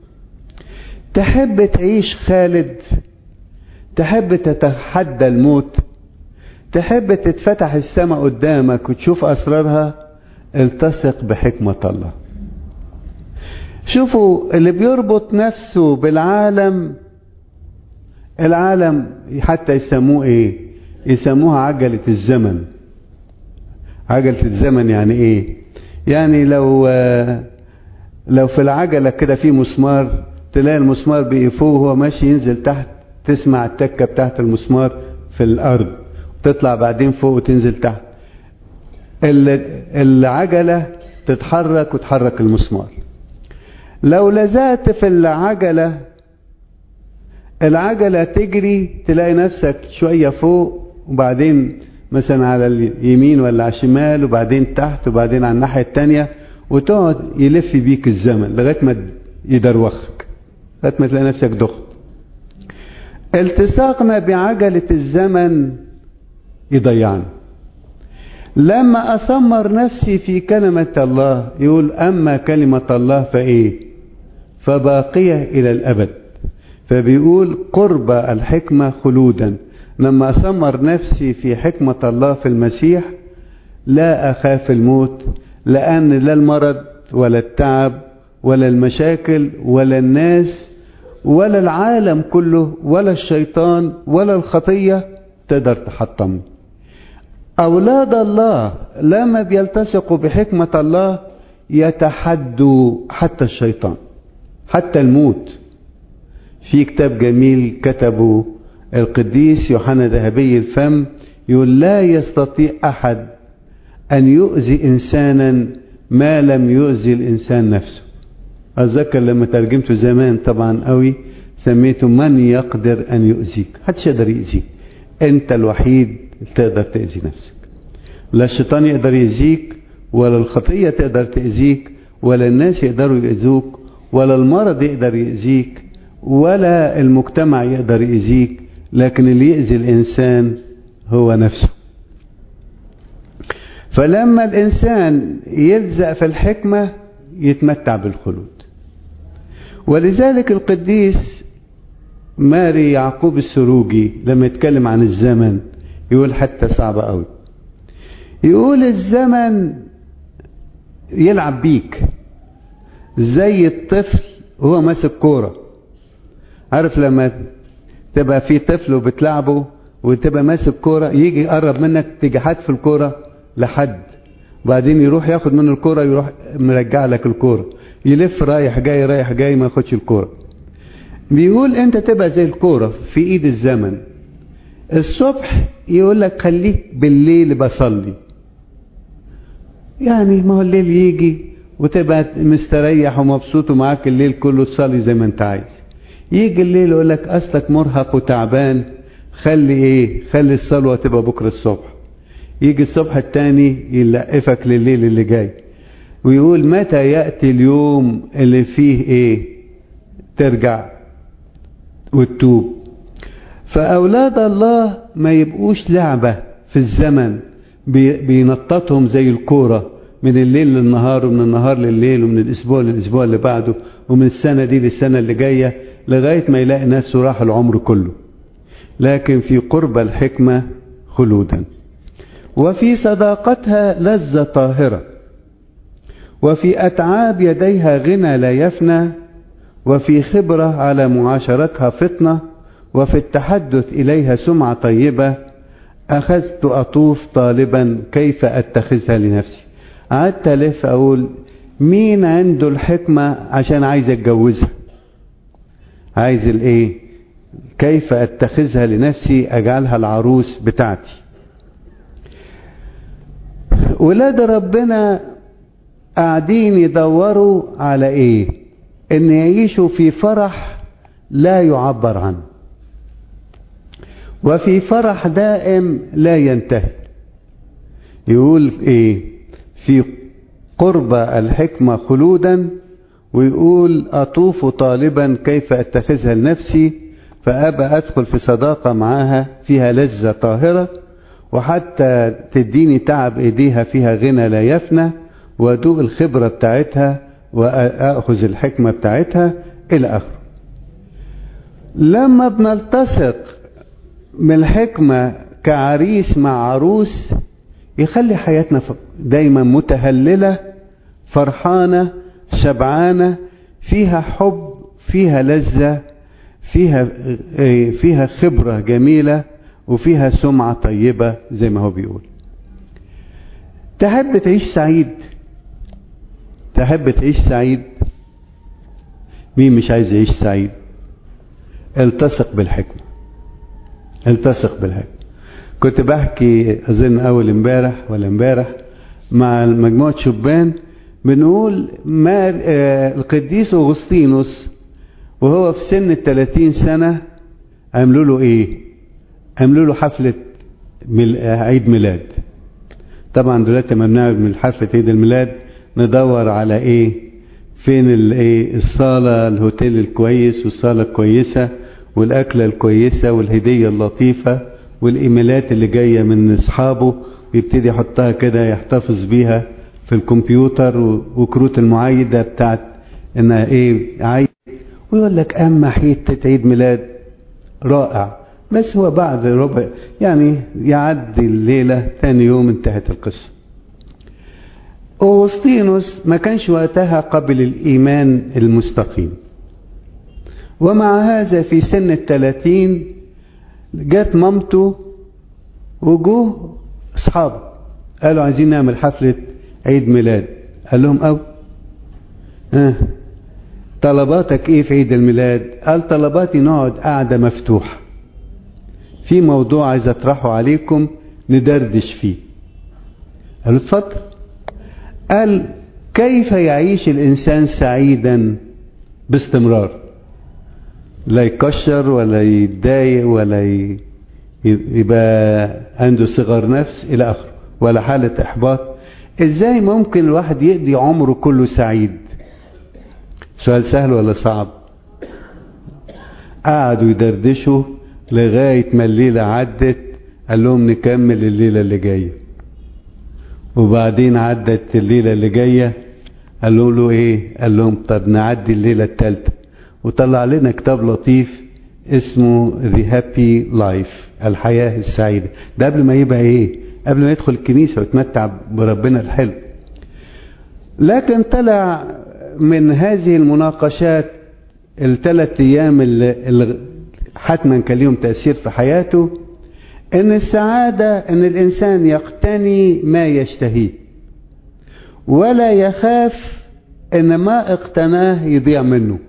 تحب تعيش خالد تحب تتحدى الموت تحب تتفتح السماء قدامك وتشوف أسرارها التصق بحكمة الله شوفوا اللي بيربط نفسه بالعالم العالم حتى يسموه ايه يسموها عجلة الزمن عجلة الزمن يعني ايه يعني لو لو في العجلة كده في مسمار تلاقي المسمار بيقفوه وهو ماشي ينزل تحت تسمع التكة بتاعت المسمار في الأرض تطلع بعدين فوق وتنزل تحت العجلة تتحرك وتحرك المسمار لو لزقت في العجلة العجلة تجري تلاقي نفسك شوية فوق وبعدين مثلا على اليمين ولا على الشمال وبعدين تحت وبعدين على الناحية التانية وتقعد يلف بيك الزمن لغاية ما يدروخك لغاية ما تلاقي نفسك دخت التصاقنا بعجلة الزمن يضيعنا لما أسمر نفسي في كلمة الله يقول أما كلمة الله فإيه فباقية إلى الأبد فبيقول قرب الحكمة خلودا لما أسمر نفسي في حكمة الله في المسيح لا أخاف الموت لأن لا المرض ولا التعب ولا المشاكل ولا الناس ولا العالم كله ولا الشيطان ولا الخطية تقدر تحطمني أولاد الله لما بيلتصقوا بحكمة الله يتحدوا حتى الشيطان حتى الموت في كتاب جميل كتبه القديس يوحنا ذهبي الفم يقول لا يستطيع أحد أن يؤذي إنسانا ما لم يؤذي الإنسان نفسه أتذكر لما ترجمته زمان طبعا قوي سميته من يقدر أن يؤذيك محدش يقدر يؤذيك أنت الوحيد اللي تقدر تأذي نفسك لا الشيطان يقدر يأذيك ولا الخطية تقدر تأذيك ولا الناس يقدروا يأذوك ولا المرض يقدر يأذيك ولا المجتمع يقدر يأذيك لكن اللي يأذي الإنسان هو نفسه فلما الإنسان يلزق في الحكمة يتمتع بالخلود ولذلك القديس ماري يعقوب السروجي لما يتكلم عن الزمن يقول حتى صعبة قوي يقول الزمن يلعب بيك زي الطفل وهو ماسك كورة عارف لما تبقى في طفل وبتلعبه وتبقى ماسك كورة يجي يقرب منك تيجي حدف الكورة لحد وبعدين يروح ياخد منه الكورة يروح مرجع لك الكورة يلف رايح جاي رايح جاي ما ياخدش الكورة بيقول انت تبقى زي الكورة في ايد الزمن الصبح يقول لك خليك بالليل بصلي يعني ما هو الليل يجي وتبقى مستريح ومبسوط ومعاك الليل كله تصلي زي ما انت عايز يجي الليل يقول لك اصلك مرهق وتعبان خلي ايه خلي الصلوة تبقى بكرة الصبح يجي الصبح التاني يلقفك لليل اللي جاي ويقول متى يأتي اليوم اللي فيه ايه ترجع وتتوب فأولاد الله ما يبقوش لعبة في الزمن بينططهم زي الكورة من الليل للنهار ومن النهار لليل ومن الأسبوع للأسبوع اللي بعده ومن السنة دي للسنة اللي جاية لغاية ما يلاقي نفسه راح العمر كله لكن في قرب الحكمة خلودا وفي صداقتها لذة طاهرة وفي أتعاب يديها غنى لا يفنى وفي خبرة على معاشرتها فطنة وفي التحدث إليها سمعة طيبة أخذت أطوف طالبا كيف أتخذها لنفسي قعدت ألف أقول مين عنده الحكمة عشان عايز أتجوزها عايز الإيه كيف أتخذها لنفسي أجعلها العروس بتاعتي ولاد ربنا قاعدين يدوروا على ايه ان يعيشوا في فرح لا يعبر عنه وفي فرح دائم لا ينتهي يقول ايه في قرب الحكمة خلودا ويقول أطوف طالبا كيف أتخذها لنفسي فأبى أدخل في صداقة معها فيها لذة طاهرة وحتى تديني تعب ايديها فيها غنى لا يفنى وادوق الخبرة بتاعتها واخذ الحكمة بتاعتها الى اخره لما بنلتصق من الحكمة كعريس مع عروس يخلي حياتنا دايما متهللة فرحانة شبعانة فيها حب فيها لذة فيها فيها خبرة جميلة وفيها سمعة طيبة زي ما هو بيقول تحب تعيش سعيد تحب تعيش سعيد مين مش عايز يعيش سعيد التصق بالحكمة التصق بالحكمة كنت بحكي أظن أول امبارح ولا امبارح مع مجموعة شبان بنقول ما القديس أغسطينوس وهو في سن الثلاثين سنة عملوا له ايه عملوا له حفلة مل... عيد ميلاد طبعا دلوقتي لما بنعمل حفلة عيد الميلاد ندور على ايه فين الايه الصالة الهوتيل الكويس والصالة الكويسة والاكلة الكويسة والهدية اللطيفة والايميلات اللي جاية من اصحابه ويبتدي يحطها كده يحتفظ بيها في الكمبيوتر وكروت المعايدة بتاعت انها ايه عيد ويقول لك اما حتة عيد ميلاد رائع بس هو بعد ربع يعني يعدي الليلة ثاني يوم انتهت القصة أوسطينوس ما كانش وقتها قبل الإيمان المستقيم ومع هذا في سن الثلاثين جت مامته وجوه اصحابه قالوا عايزين نعمل حفلة عيد ميلاد قال لهم او اه طلباتك ايه في عيد الميلاد قال طلباتي نقعد قاعدة مفتوحة في موضوع عايز اطرحه عليكم ندردش فيه قالوا اتفضل قال كيف يعيش الانسان سعيدا باستمرار لا يكشر ولا يتضايق ولا ي... يبقى عنده صغر نفس الى اخره ولا حالة احباط ازاي ممكن الواحد يقضي عمره كله سعيد سؤال سهل ولا صعب قعدوا يدردشوا لغاية ما الليلة عدت قال لهم نكمل الليلة اللي جاية وبعدين عدت الليلة اللي جاية قالوا له ايه قال لهم طب نعدي الليلة الثالثة وطلع لنا كتاب لطيف اسمه The Happy Life الحياة السعيدة ده قبل ما يبقى ايه قبل ما يدخل الكنيسة ويتمتع بربنا الحلو لكن طلع من هذه المناقشات الثلاث ايام اللي, اللي حتما كان ليهم تأثير في حياته ان السعادة ان الانسان يقتني ما يشتهيه ولا يخاف ان ما اقتناه يضيع منه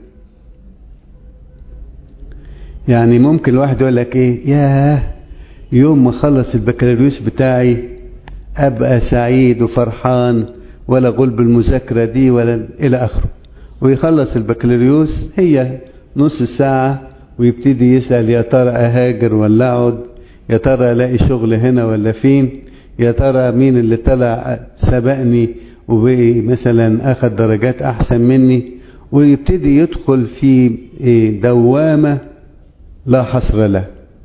يعني ممكن الواحد يقول لك ايه ياه يوم ما خلص البكالوريوس بتاعي ابقى سعيد وفرحان ولا غلب المذاكرة دي ولا الى اخره ويخلص البكالوريوس هي نص ساعة ويبتدي يسأل يا ترى اهاجر ولا اقعد يا ترى الاقي شغل هنا ولا فين يا ترى مين اللي طلع سبقني وبقي مثلا اخذ درجات احسن مني ويبتدي يدخل في دوامة لا حصر له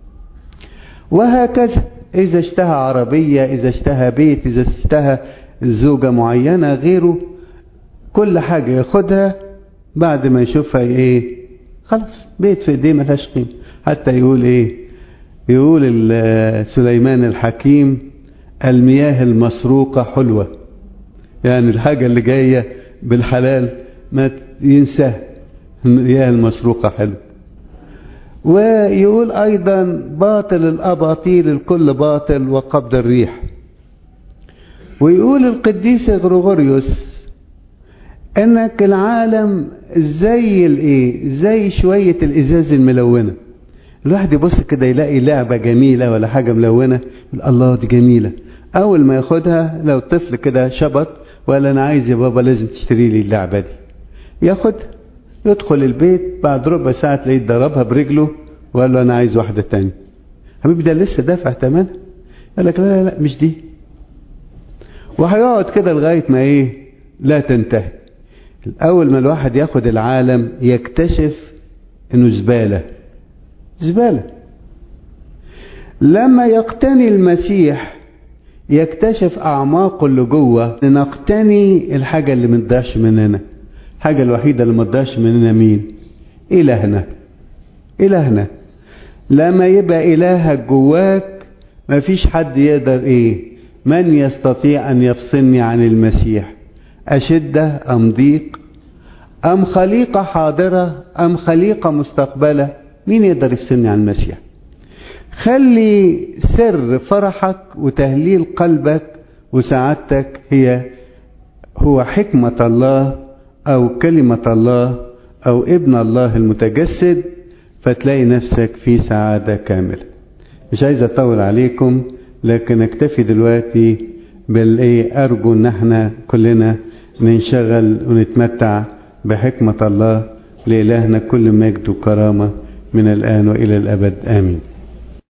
وهكذا اذا اشتهى عربية اذا اشتهى بيت اذا اشتهى زوجة معينة غيره كل حاجة ياخدها بعد ما يشوفها ايه خلاص بيت في ايديه ملهاش قيمة حتى يقول ايه يقول سليمان الحكيم المياه المسروقة حلوة يعني الحاجة اللي جاية بالحلال ما ينساها المياه المسروقة حلوة ويقول أيضا باطل الأباطيل الكل باطل وقبض الريح ويقول القديس غريغوريوس انك العالم زي الايه زي شوية الازاز الملونة الواحد يبص كده يلاقي لعبة جميلة ولا حاجة ملونة يقول الله دي جميلة اول ما ياخدها لو طفل كده شبط ولا انا عايز يا بابا لازم تشتري لي اللعبة دي ياخد يدخل البيت بعد ربع ساعة تلاقيه ضربها برجله وقال له انا عايز واحدة تانية حبيبي ده لسه دافع تمنها قال لك لا لا لا مش دي وهيقعد كده لغاية ما ايه لا تنتهي اول ما الواحد ياخد العالم يكتشف انه زبالة زبالة لما يقتني المسيح يكتشف اعماقه اللي جوه نقتني الحاجة اللي ما تضيعش مننا الحاجة الوحيدة اللي ما تضيعش مننا مين الهنا الهنا لما يبقى الهك جواك ما فيش حد يقدر ايه من يستطيع ان يفصلني عن المسيح اشده ام ضيق ام خليقة حاضرة ام خليقة مستقبلة مين يقدر يفصلني عن المسيح خلي سر فرحك وتهليل قلبك وسعادتك هي هو حكمة الله او كلمة الله او ابن الله المتجسد فتلاقي نفسك في سعادة كاملة مش عايز اطول عليكم لكن اكتفي دلوقتي بالايه ارجو ان احنا كلنا ننشغل ونتمتع بحكمة الله لإلهنا كل مجد وكرامة من الآن وإلى الأبد آمين